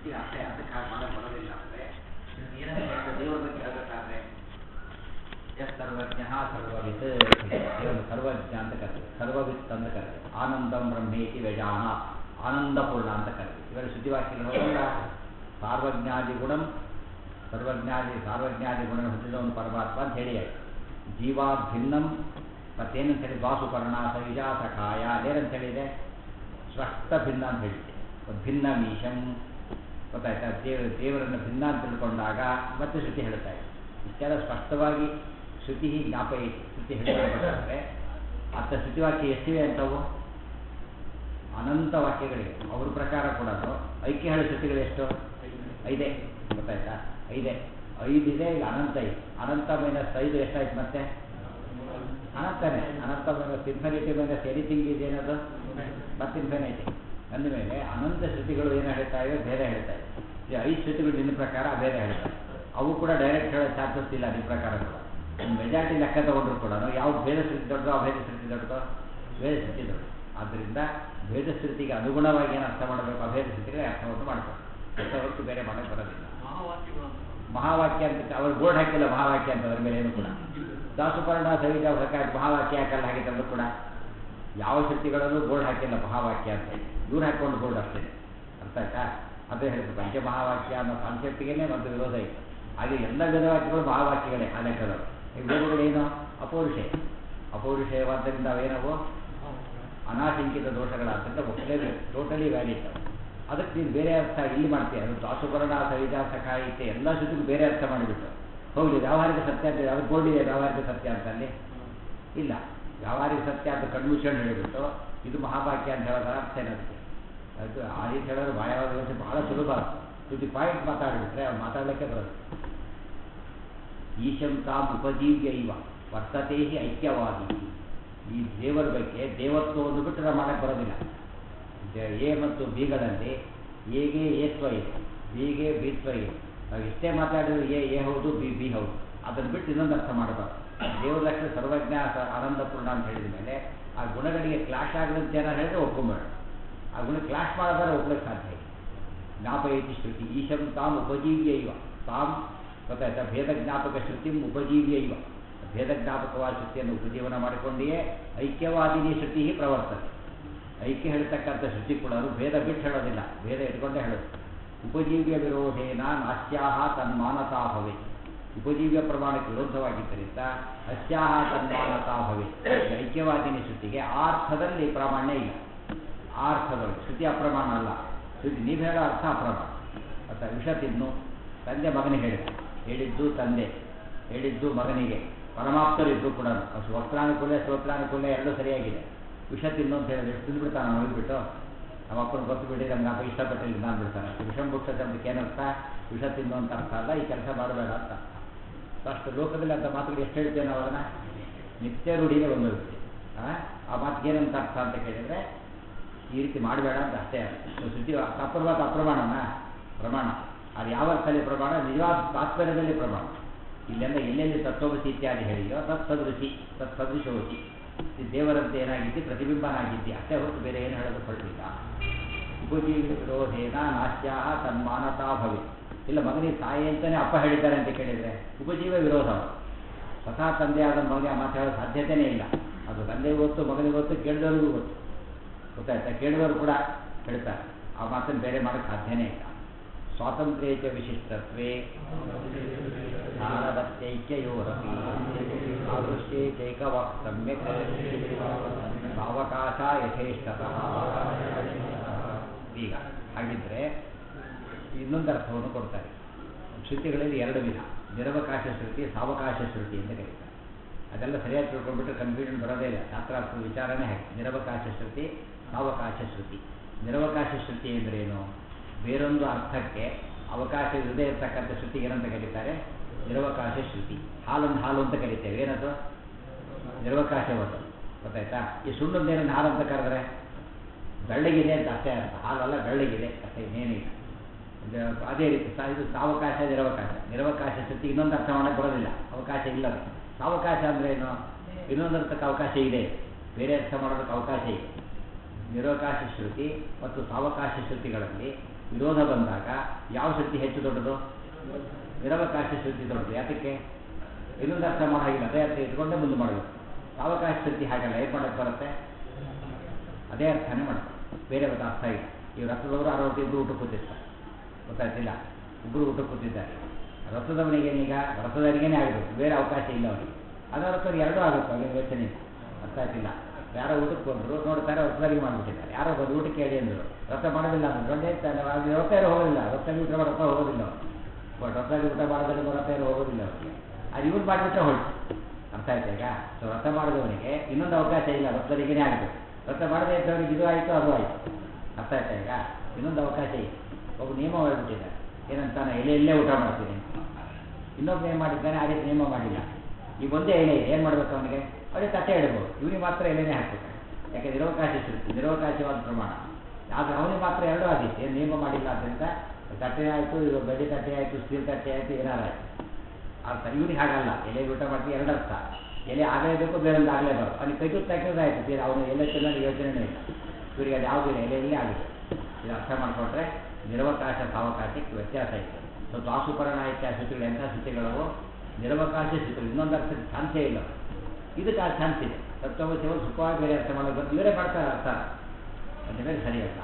ಶ್ರುತಿಗೆ ಅಷ್ಟೇ ಅದಕ್ಕೆ ಹಾಗೆ ಮಾಡಕ್ಕೆ ಬರೋದಿಲ್ಲ ಅಂದರೆ ಏನಂತ ಹೇಳ್ತಾರೆ ದೇವರ ಬಗ್ಗೆ ಹೇಳಬೇಕಾದ್ರೆ ಎಸ್ ಸರ್ವಜ್ಞ ಸರ್ವವಿತ್ ದೇವರು ಸರ್ವಜ್ಞ ಅಂತ ಕರೀತಾರೆ ಸರ್ವವಿತ್ ಅಂತ ಕರೀತಾರೆ ಆನಂದಂ ಬ್ರಹ್ಮೇತಿ ವ್ಯಜಾನ ಆನಂದಪೂರ್ಣ ಅಂತ ಕರೀತಾರೆ ಇವೆಲ್ಲ ಶುದ್ಧಿವಾಕ್ಯಗಳಲ್ಲ ಸಾರ್ವಜ್ಞಾದಿ ಗುಣಂ ಸರ್ವಜ್ಞಾದಿ ಸಾರ್ವಜ್ಞಾದಿ ಗುಣ ಹೊಂದಿದವನು ಪರಮಾತ್ಮ ಅಂತ ಹೇಳಿ ಆಯ್ತು ಜೀವಾ ಭಿನ್ನಂ ಮತ್ತೇನಂತ ಹೇಳಿ ವಾಸುಪರ್ಣ ಸೈಜ ಸಖಾಯ ಏನಂತ ಹೇಳಿದೆ ಸ್ಪಷ್ಟ ಭಿನ್ನ ಅಂತ ಹೇಳಿದೆ ಭಿನ್ನ ಮೀಶಂ ಗೊತ್ತಾಯ್ತಾ ದೇವ ದೇವರನ್ನು ಭಿನ್ನ ಅಂತ ತಿಳ್ಕೊಂಡಾಗ ಮತ್ತೆ ಶ್ರುತಿ ಹೇಳ್ತಾ ಇದೆ ಇಷ್ಟೆಲ್ಲ ಸ್ಪಷ್ಟವಾಗಿ ಶ್ರುತಿ ಜ್ಞಾಪಕ ಶ್ರುತಿ ಹೇಳ್ಬೇಕಾದ್ರೆ ಅರ್ಥ ಶ್ರುತಿವಾಕ್ಯ ಎಷ್ಟಿವೆ ಅಂತವು ಅನಂತ ವಾಕ್ಯಗಳಿವೆ ಅವ್ರ ಪ್ರಕಾರ ಕೂಡ ಐಕ್ಯ ಹೇಳೋ ಶ್ರುತಿಗಳು ಎಷ್ಟು ಐದೇ ಗೊತ್ತಾಯ್ತಾ ಐದೇ ಐದಿದೆ ಈಗ ಅನಂತ ಇದೆ ಅನಂತ ಮೈನಸ್ ಐದು ಎಷ್ಟಾಯ್ತು ಮತ್ತೆ ಅನಂತನೇ ಅನಂತ ಮೈನಸ್ ಇನ್ಫಿನಿಟಿ ಮೈನಸ್ ಎನಿಥಿಂಗ್ ಇದೆ ಏನದು ಮತ್ತೆ ಇನ್ಫಿನಿಟಿ ಅಂದಮೇಲೆ ಅನಂತ ಶ್ರುತಿಗಳು ಏನು ಹೇಳ್ತಾ ಇವೆ ಬೇರೆ ಹೇಳ್ತಾ ಇವೆ ಈ ಐದು ಶ್ರುತಿಗಳು ನಿನ್ನ ಪ್ರಕಾರ ಬೇರೆ ಹೇಳ್ತಾರೆ ಅವು ಕೂಡ ಡೈರೆಕ್ಟ್ ಹೇಳೋ ಚಾನ್ಸಸ್ ಇಲ್ಲ ನಿಮ್ಮ ಪ್ರಕಾರ ಕೂಡ ಮೆಜಾರಿಟಿ ಲೆಕ್ಕ ತಗೊಂಡ್ರು ಕೂಡ ಯಾವ್ದು ಭೇದ ಶ್ರುತಿ ದೊಡ್ಡದು ಅಭೇದ ಶ್ರುತಿ ದೊಡ್ಡದು ಭೇದ ಶ್ರುತಿ ದೊಡ್ಡದು ಆದ್ದರಿಂದ ಭೇದ ಶ್ರುತಿಗೆ ಅನುಗುಣವಾಗಿ ಏನು ಅರ್ಥ ಮಾಡಬೇಕು ಅಭೇದ ಶ್ರುತಿಗೆ ಅರ್ಥವನ್ನು ಮಾಡ್ತಾರೆ ಅರ್ಥ ಹೊರತು ಬೇರೆ ಮಾಡಕ್ಕೆ ಬರೋದಿಲ್ಲ ಮಹಾವಾಕ್ಯ ಅಂತ ಅವರು ಬೋರ್ಡ್ ಹಾಕಿಲ್ಲ ಮಹಾವಾಕ್ಯ ಅಂತ ಅದ್ರ ಮೇಲೆ ಏನು ಕೂಡ ದಾಸುಪರ್ಣ ಸವಿತ ಹೊರಕಾಯ್ತು ಮಹಾವಾಕ್ಯ ಹಾಕಲ್ಲ ಹಾಗಿದ್ದಲ್ಲೂ ಕೂಡ ಯಾವ ಶಕ್ತಿಗಳಲ್ಲೂ ಬೋರ್ಡ್ ಹಾಕಿಲ್ಲ ಮಹಾವಾಕ್ಯ ಅಂತ ಹೇಳಿ ಇವ್ರು ಹಾಕೊಂಡು ಬೋರ್ಡ್ ಅಷ್ಟೇ ಅರ್ಥ ಆಯ್ತಾ ಅದೇ ಹೇಳಿದ್ರು ಪಂಚ ಮಹಾವಾಕ್ಯ ಅನ್ನೋ ಕಾನ್ಸೆಪ್ಟಿಗೆ ಒಂದು ವಿರೋಧ ಇತ್ತು ಹಾಗೆ ಎಲ್ಲ ವೇದವಾಕ್ಯಗಳು ಮಹಾವಾಕ್ಯಗಳೇ ಆ ಲೆಕ್ಕದವರು ಈ ವೇದಗಳೇನು ಅಪೌರುಷೇ ಅಪೌರುಷೇವಾದ್ದರಿಂದ ಅವೇನವು ಅನಾಶಂಕಿತ ದೋಷಗಳಾದ್ದರಿಂದ ಒಪ್ಪಲೇಬೇಕು ಟೋಟಲಿ ವ್ಯಾಲಿಡ್ ಅದಕ್ಕೆ ನೀನು ಬೇರೆ ಅರ್ಥ ಇಲ್ಲಿ ಮಾಡ್ತೀಯ ಅದು ದಾಸುಪರ್ಣ ಸವಿಜ ಸಖಾಯಿತೆ ಎಲ್ಲ ಶ್ರುತಿಗೂ ಬೇರೆ ಅರ್ಥ ಮಾಡಿಬಿಟ್ಟು ಹೌದು ವ್ಯಾವಹಾರಿಕ ಸತ್ಯ ಅಂತ ಅದು ಬೋರ್ಡ್ ಇದೆ ವ್ಯಾವಹಾರಿಕ ಸತ್ಯ ಅಂತ ಅಲ್ಲಿ ಇಲ್ಲ ವ್ಯಾವಹಾರಿಕ ಸತ್ಯ ಅಂತ ಕಣ್ಮುಚ್ಕೊಂಡು ಹೇಳಿಬಿಟ್ಟು ಇದು ಮಹಾವಾಕ್ಯ ಅಂತ ಹೇಳೋದ ಅರ್ಥ ಏನದಕ್ಕೆ ಅದು ಆ ರೀತಿ ಹೇಳೋದು ಬಾಯಾವ ವ್ಯವಸ್ಥೆ ಬಹಳ ಸುಲಭ ಇದು ಪಾಯಿಂಟ್ ಮಾತಾಡಿಬಿಟ್ರೆ ಅವ್ರು ಮಾತಾಡಲಿಕ್ಕೆ ಬರೋದು ಈಶಂ ತಾಮ್ ಉಪಜೀವ್ಯ ಇವ ವರ್ತತೆ ಹಿ ಐಕ್ಯವಾದಿ ಈ ದೇವರ ಬಗ್ಗೆ ದೇವತ್ವವನ್ನು ಬಿಟ್ಟು ನಾವು ಮಾಡಕ್ಕೆ ಬರೋದಿಲ್ಲ ಎ ಮತ್ತು ಬಿಗಳಲ್ಲಿ ಎಗೆ ಏತ್ವ ಇದೆ ಬಿಗೆ ಬಿತ್ವ ಇದೆ ನಾವು ಎಷ್ಟೇ ಮಾತಾಡಿದ್ರೆ ಎ ಎ ಹೌದು ಬಿ ಬಿ ಹೌದು ಅದನ್ನು ಬಿಟ್ಟು ಇನ್ನೊಂದು ಅರ್ಥ ಮಾಡಬಾರ್ದು ದೇವರ ಲಕ್ಷಣ ಸರ್ವಜ್ಞ ಆನಂದಪೂರ್ಣ ಅಂತ ಹೇಳಿದ ಮೇಲೆ ಆ ಗುಣಗಳಿಗೆ ಕ್ಲಾಶ್ ಆಗದಂತೆ ಏನಾರು ಹೇಳಿದ್ರೆ ಒಪ್ಕೊಂಬೇಡ ಆ ಗುಣ ಕ್ಲಾಶ್ ಮಾಡೋದಾದ್ರೆ ಒಪ್ಲಿಕ್ಕೆ ಸಾಧ್ಯ ಇಲ್ಲ ಜ್ಞಾಪಯತಿ ಶ್ರುತಿ ಈಶಂ ತಾಮ್ ಉಪಜೀವ್ಯ ಇವ ತಾಮ್ ಗೊತ್ತಾಯ್ತಾ ಭೇದ ಜ್ಞಾಪಕ ಶ್ರುತಿ ಉಪಜೀವ್ಯ ಇವ ಭೇದ ಜ್ಞಾಪಕವಾದ ಶ್ರುತಿಯನ್ನು ಉಪಜೀವನ ಮಾಡಿಕೊಂಡಿಯೇ ಐಕ್ಯವಾದಿನಿ ಶ್ರುತಿ ಪ್ರವರ್ತನೆ ಐಕ್ಯ ಹೇಳ್ತಕ್ಕಂಥ ಶ್ರುತಿ ಕೂಡ ಅದು ಭೇದ ಬಿಟ್ಟು ಹೇಳೋದಿಲ್ಲ ಭೇದ ಇಟ್ಕೊಂಡೇ ಹೇಳೋದು ಉಪಜೀವ್ಯ ವಿರೋಧೇನ ನಾಸ್ಯಾಹ ತನ್ಮಾನತಾ ಭವೆ ಉಪಜೀವ್ಯ ಪ್ರಮಾಣಕ್ಕೆ ವಿರುದ್ಧವಾಗಿದ್ದರಿಂದ ಅಸ್ಯಾಹ ತನ್ಮಾನತಾ ಭವೆ ಐಕ್ಯವಾದಿನಿ ಶ್ರುತಿಗೆ ಆ ಅರ್ಥದಲ್ಲಿ ಪ್ರಾಮಾಣ್ಯ ಇಲ್ಲ ಆ ಅರ್ಥದಲ್ಲಿ ಶ್ರುತಿ ಅಪ್ರಮಾಣ ಅಲ್ಲ ಶ್ರುತಿ ನೀವು ಹೇಳೋ ಅರ್ಥ ಅಪ್ರಮಾಣ ಅಥವಾ ವಿಷ ತಿನ್ನು ತಂದೆ ಮಗನಿಗೆ ಹೇಳಿದ ಹೇಳಿದ್ದು ತಂದೆ ಹೇಳಿದ್ದು ಮಗನಿಗೆ ಪರಮಾಪ್ತರಿದ್ದು ಕೂಡ ವಸ್ತ್ರಾನುಕೂಲ ಸ್ತೋತ್ರಾನುಕೂಲ ಎರಡೂ ಸರಿಯಾಗಿದೆ ವಿಷ ತಿನ್ನು ಅಂತ ಹೇಳಿದ್ರೆ ತಿಂದ್ಬಿಡ್ತಾನೆ ನಾವು ಹೋಗ್ಬಿಟ್ಟು ನಮ್ಮ ಅಪ್ಪನ ಗೊತ್ತು ಬಿಡಿ ನಮ್ಗೆ ಅಪ್ಪ ಇಷ್ಟಪಟ್ಟಿಲ್ಲ ನಾನು ಬಿಡ್ತಾನೆ ವಿಷಂ ಬುಕ್ಷ ಶಬ್ದಕ್ಕೆ ಏನರ್ಥ ವಿಷ ತಿನ್ನು ಅಂತ ಅರ್ಥ ಅಲ್ಲ ಈ ಕೆಲಸ ಮಾಡಬೇಡ ಅಂತ ಅಷ್ಟು ಲೋಕದಲ್ಲಿ ಅಂತ ಮಾತುಗಳು ಎಷ್ಟು ಹೇಳ್ತೇವೆ ನಾವು ಅದನ್ನು ನಿತ್ಯ ರೂಢಿಗೆ ಬಂದಿರ್ತೀವಿ ಆ ಮಾತಿಗೆ ಏನಂತ ಅರ್ಥ ಅಂತ ಕೇಳಿದರೆ ಈ ರೀತಿ ಮಾಡಬೇಡ ಅಂತ ಅಷ್ಟೇ ಸುದ್ದಿ ಅಪ್ರಮಾಣ ಅಪ್ರಮಾಣನ ಪ್ರಮಾಣ ಅದು ಯಾವ ಅರ್ಥದಲ್ಲಿ ಪ್ರಮಾಣ ನಿಜವಾದ ತಾತ್ಪರ್ಯದಲ್ಲಿ ಪ್ರಮಾಣ ಇಲ್ಲೆಲ್ಲ ಎಲ್ಲೆಲ್ಲಿ ತತ್ವವಸಿ ಇತ್ಯಾದಿ ಹೇಳಿಯೋ ತತ್ ಸದೃಶಿ ತತ್ ಸದೃಶೋಸಿ ಈ ದೇವರಂತೆ ಏನಾಗಿದ್ದಿ ಪ್ರತಿಬಿಂಬನಾಗಿದ್ದಿ ಅಷ್ಟೇ ಹೊರತು ಬೇರೆ ಏನು ಹೇಳೋದು ಹೊರಟಿಲ್ಲ ಉಪಜೀವಿ ವಿರೋಧೇನ ನಾಶ್ಯಾಹ ತನ್ಮಾನತಾ ಭವೆ ಇಲ್ಲ ಮಗನಿಗೆ ತಾಯಿ ಅಂತಾನೆ ಅಪ್ಪ ಹೇಳಿದ್ದಾರೆ ಅಂತ ಕೇಳಿದರೆ ಉಪಜೀವ ವಿರೋಧ ಸ್ವತಃ ತಂದೆ ಆದ ಮಗನಿಗೆ ಆ ಮಾತು ಹೇಳೋ ಸಾಧ್ಯತೆಯೇ ಇಲ್ಲ ಅದು ತಂದೆಗೆ ಗೊತ್ತು ಮಗನಿಗೆ ಗೊತ್ತು ಕೇಳಿದವರಿಗೂ ಗೊತ್ತು ಗೊತ್ತಾಯ್ತಾ ಕೇಳಿದವರು ಕೂಡ ಹೇಳ್ತಾರೆ ಆ ಮಾತನ್ನು ಬೇರೆ ಮಾಡೋಕ್ಕೆ ಸಾಧ್ಯನೇ ಇಲ್ಲ ಸ್ವಾತಂತ್ರ್ಯೈಕ ವಿಶಿಷ್ಟತ್ವೇ ಜ್ಞಾನವತ್ಯೈಕ್ಯಯೋರಪಿ ಆದೃಶ್ಯೈಕೈಕವಾಕ್ ಸಮ್ಯಕ್ ಸಾವಕಾಶ ಯಥೇಷ್ಟತಃ ಈಗ ಹಾಗಿದ್ರೆ ಇನ್ನೊಂದು ಅರ್ಥವನ್ನು ಕೊಡ್ತಾರೆ ಶ್ರುತಿಗಳಲ್ಲಿ ಎರಡು ವಿಧ ನಿರವಕಾಶ ಶ್ರುತಿ ಸಾವಕಾಶ ಶ್ರುತಿ ಅಂತ ಕರೀತಾರೆ ಅದೆಲ್ಲ ಸರಿಯಾಗಿ ತಿಳ್ಕೊಂಡ್ಬಿಟ್ರೆ ಕನ್ಫ್ಯೂಷನ್ ಬರೋದೇ ಇಲ್ಲ ಶಾಸ್ತ್ರಾರ್ಥ ವಿಚಾರನೇ ಹಾಕಿ ನಿರವಕಾಶ ಶ್ರುತಿ ಸಾವಕಾಶ ಶ್ರುತಿ ನಿರವಕಾಶ ಶ್ರುತಿ ಅಂದ್ರೇನು ಬೇರೊಂದು ಅರ್ಥಕ್ಕೆ ಅವಕಾಶ ಇರದೇ ಇರತಕ್ಕಂಥ ಶ್ರುತಿಗೆ ಏನಂತ ಕರೀತಾರೆ ನಿರವಕಾಶ ಶ್ರುತಿ ಹಾಲನ್ನು ಹಾಲು ಅಂತ ಕರಿತೇವೆ ಏನದು ನಿರವಕಾಶವದು ಗೊತ್ತಾಯ್ತಾ ಈ ಸುಣ್ಣದ ನೀರನ್ನು ಹಾಲು ಅಂತ ಕರೆದ್ರೆ ಬೆಳ್ಳಗಿದೆ ಅಂತ ಅಷ್ಟೇ ಅರ್ಥ ಹಾಲಲ್ಲ ಬೆಳ್ಳಗಿದೆ ಅಷ್ಟೇ ಇನ್ನೇನಿಲ್ಲ ಅದೇ ರೀತಿ ಇದು ಸಾವಕಾಶ ನಿರವಕಾಶ ನಿರವಕಾಶ ಶ್ರುತಿ ಇನ್ನೊಂದು ಅರ್ಥ ಮಾಡಕ್ಕೆ ಬರೋದಿಲ್ಲ ಅವಕಾಶ ಇಲ್ಲ ಸಾವಕಾಶ ಅಂದ್ರೆ ಏನು ಇನ್ನೊಂದು ಅರ್ಥಕ್ಕೆ ಅವಕಾಶ ಇದೆ ಬೇರೆ ಅರ್ಥ ಮಾಡೋದಕ್ಕೆ ಅವಕಾಶ ಇದೆ ನಿರವಕಾಶ ಶ್ರುತಿ ಮತ್ತು ಸಾವಕಾಶ ಶ್ರುತಿಗಳಲ್ಲಿ ವಿರೋಧ ಬಂದಾಗ ಯಾವ ಶಕ್ತಿ ಹೆಚ್ಚು ದೊಡ್ಡದು ನಿರವಕಾಶ ಶಕ್ತಿ ದೊಡ್ಡದು ಯಾತಕ್ಕೆ ಇನ್ನೊಂದು ಅರ್ಥ ಮಾಡೋ ಹಾಗಿಲ್ಲ ಅದೇ ಅರ್ಥ ಇಟ್ಕೊಂಡೇ ಮುಂದೆ ಮಾಡಬೇಕು ಅವಕಾಶ ಶಕ್ತಿ ಹಾಗಲ್ಲ ಏನು ಮಾಡಕ್ಕೆ ಬರುತ್ತೆ ಅದೇ ಅರ್ಥನೇ ಮಾಡ್ತಾರೆ ಬೇರೆ ಒಂದು ಅರ್ಥ ಇಲ್ಲ ಈ ರಥದವರು ಅರವತ್ತು ಇಬ್ಬರು ಊಟ ಕೂತಿರ್ತಾರೆ ಗೊತ್ತಾಯ್ತಿಲ್ಲ ಇಬ್ಬರು ಊಟ ಕೂತಿದ್ದಾರೆ ರಥದವನಿಗೆ ಏನೀಗ ರಥದವನಿಗೇನೆ ಆಗಬೇಕು ಬೇರೆ ಅವಕಾಶ ಇಲ್ಲ ಅವನಿಗೆ ಅದರ ಅರ್ಥ ಎರಡೂ ಆಗುತ್ತೆ ಅವನಿಗೆ ಯೋಚನೆ ಇಲ್ಲ. ಅರ್ಥ ಆಗ್ತಿಲ್ಲ ಯಾರೋ ಊಟಕ್ಕೆ ಬಂದರು ನೋಡ್ತಾರೆ ರಥದವರಿಗೆ ಮಾಡಿಬಿಟ್ಟಿದ್ದಾರೆ ಯಾರೋ ಬಂದು ಊಟಕ್ಕೆ ಹೇಳಿ ಅಂದರು ರಥ ಮಾಡೋದಿಲ್ಲ ಅಂದ್ರೆ ದೊಡ್ಡ ಇರ್ತಾನೆ ಅದು ರಥ ಯಾರು ಹೋಗೋದಿಲ್ಲ ರಥದಲ್ಲಿ ಊಟ ಮಾಡೋ ರಥ ಹೋಗೋದಿಲ್ಲ ಅವನು ಬಟ್ ರಥದಲ್ಲಿ ಊಟ ಮಾಡೋದ್ರಲ್ಲಿ ರಥ ಯಾರು ಹೋಗೋದಿಲ್ಲ ಅವನಿಗೆ ಅದು ಇವ್ರು ಮಾಡಿಬಿಟ್ರೆ ಹೊರಟು ಅರ್ಥ ಆಯ್ತಾ ಈಗ ಸೊ ರಥ ಮಾಡಿದವನಿಗೆ ಇನ್ನೊಂದು ಅವಕಾಶ ಇಲ್ಲ ರಥದಲ್ಲಿಗೇನೆ ಆಗಬೇಕು ರಥ ಮಾಡದೇ ಇದ್ದವನಿಗೆ ಇದು ಆಯಿತು ಅದು ಆಯಿತು ಅರ್ಥ ಆಯ್ತಾ ಈಗ ಇನ್ನೊಂದು ಅವಕಾಶ ಇದೆ ಒಬ್ಬ ನಿಯಮ ಹೇಳ್ಬಿಟ್ಟಿದ್ದಾರೆ ಏನಂತಾನೆ ಎಲೆ ಎಲ್ಲೇ ಊಟ ಮಾಡ್ತೀನಿ ಇನ್ನೊಬ್ಬ ಏನು ಮಾಡಿದ್ದಾನೆ ಆ ರೀತಿ ನಿಯಮ ಮಾಡಿಲ್ಲ ಈಗ ಒಂದೇ ಎಲೆ ಇದೆ ಏನು ಮಾಡ್ಬೇಕು ಅವನಿಗೆ ಅವನಿಗೆ ತಟ್ಟೆ ಇಡ್ಬೋದು ಇವನಿಗೆ ಮಾತ್ರ ಎಲೆನೇ ಹಾಕ್ಬೇಕು ಯಾಕೆ ನಿರವಕಾಶ ಸೃಷ್ಟಿ ನಿರವಕಾಶವಾದ ಪ್ರಮಾಣ ಆದರೆ ಅವನಿಗೆ ಮಾತ್ರ ಎರಡೂ ಆದಿತ್ತು ಏನು ನಿಯಮ ಮಾಡಿಲ್ಲ ಆದ್ದರಿಂದ ತಟ್ಟೆ ಆಯಿತು ಇದು ಬೆಳ್ಳಿ ತಟ್ಟೆ ಆಯಿತು ಸ್ಟೀಲ್ ತಟ್ಟೆ ಆಯಿತು ಏನಾರು ಆಯಿತು ಅರ್ಥ ಇವನಿಗೆ ಹಾಗಲ್ಲ ಎಲೆ ಊಟ ಮಾಡ್ತೀವಿ ಎರಡು ಅರ್ಥ ಎಲೆ ಆಗಲೇಬೇಕು ಬೇರೆ ಒಂದು ಆಗಲೇಬಾರ್ದು ಅವನಿಗೆ ಕೈ ತುತ್ತು ಹಾಕಿದ್ರೆ ಆಯಿತು ಅವನು ಎಲೆ ತಿನ್ನೋದು ಯೋಚನೆನೇ ಇಲ್ಲ ಇವರಿಗೆ ಅದು ಯಾವುದಿಲ್ಲ ಎಲೆಯಲ್ಲೇ ಆಗಿದೆ ಇದು ಅರ್ಥ ಮಾಡಿಕೊಂಡ್ರೆ ನಿರವಕಾಶ ಸಾವಕಾಶಕ್ಕೆ ವ್ಯತ್ಯಾಸ ಇದೆ ಸೊ ದ್ವಾಸುಪರಣಾಯಿಕ ಸ್ಥಿತಿಗಳು ಎಂಥ ಸ್ಥಿತಿಗಳವು ನಿರವಕಾಶ ಸ್ಥಿತಿಗಳು ಇನ್ನೊಂದು ಅರ್ಥದ ಚಾನ್ಸೇ ಇಲ್ಲ ಇದಕ್ಕೆ ಆ ಚಾನ್ಸ್ ಇದೆ ತತ್ವವಶಗಳು ಸುಖವಾಗಿ ಬೇರೆ ಅರ್ಥ ಮಾಡೋದು ಬಂದು ಇವರೇ ಮಾಡ್ತಾರೆ ಅರ್ಥ ಅದ್ರ ಮೇಲೆ ಸರಿಯಲ್ಲ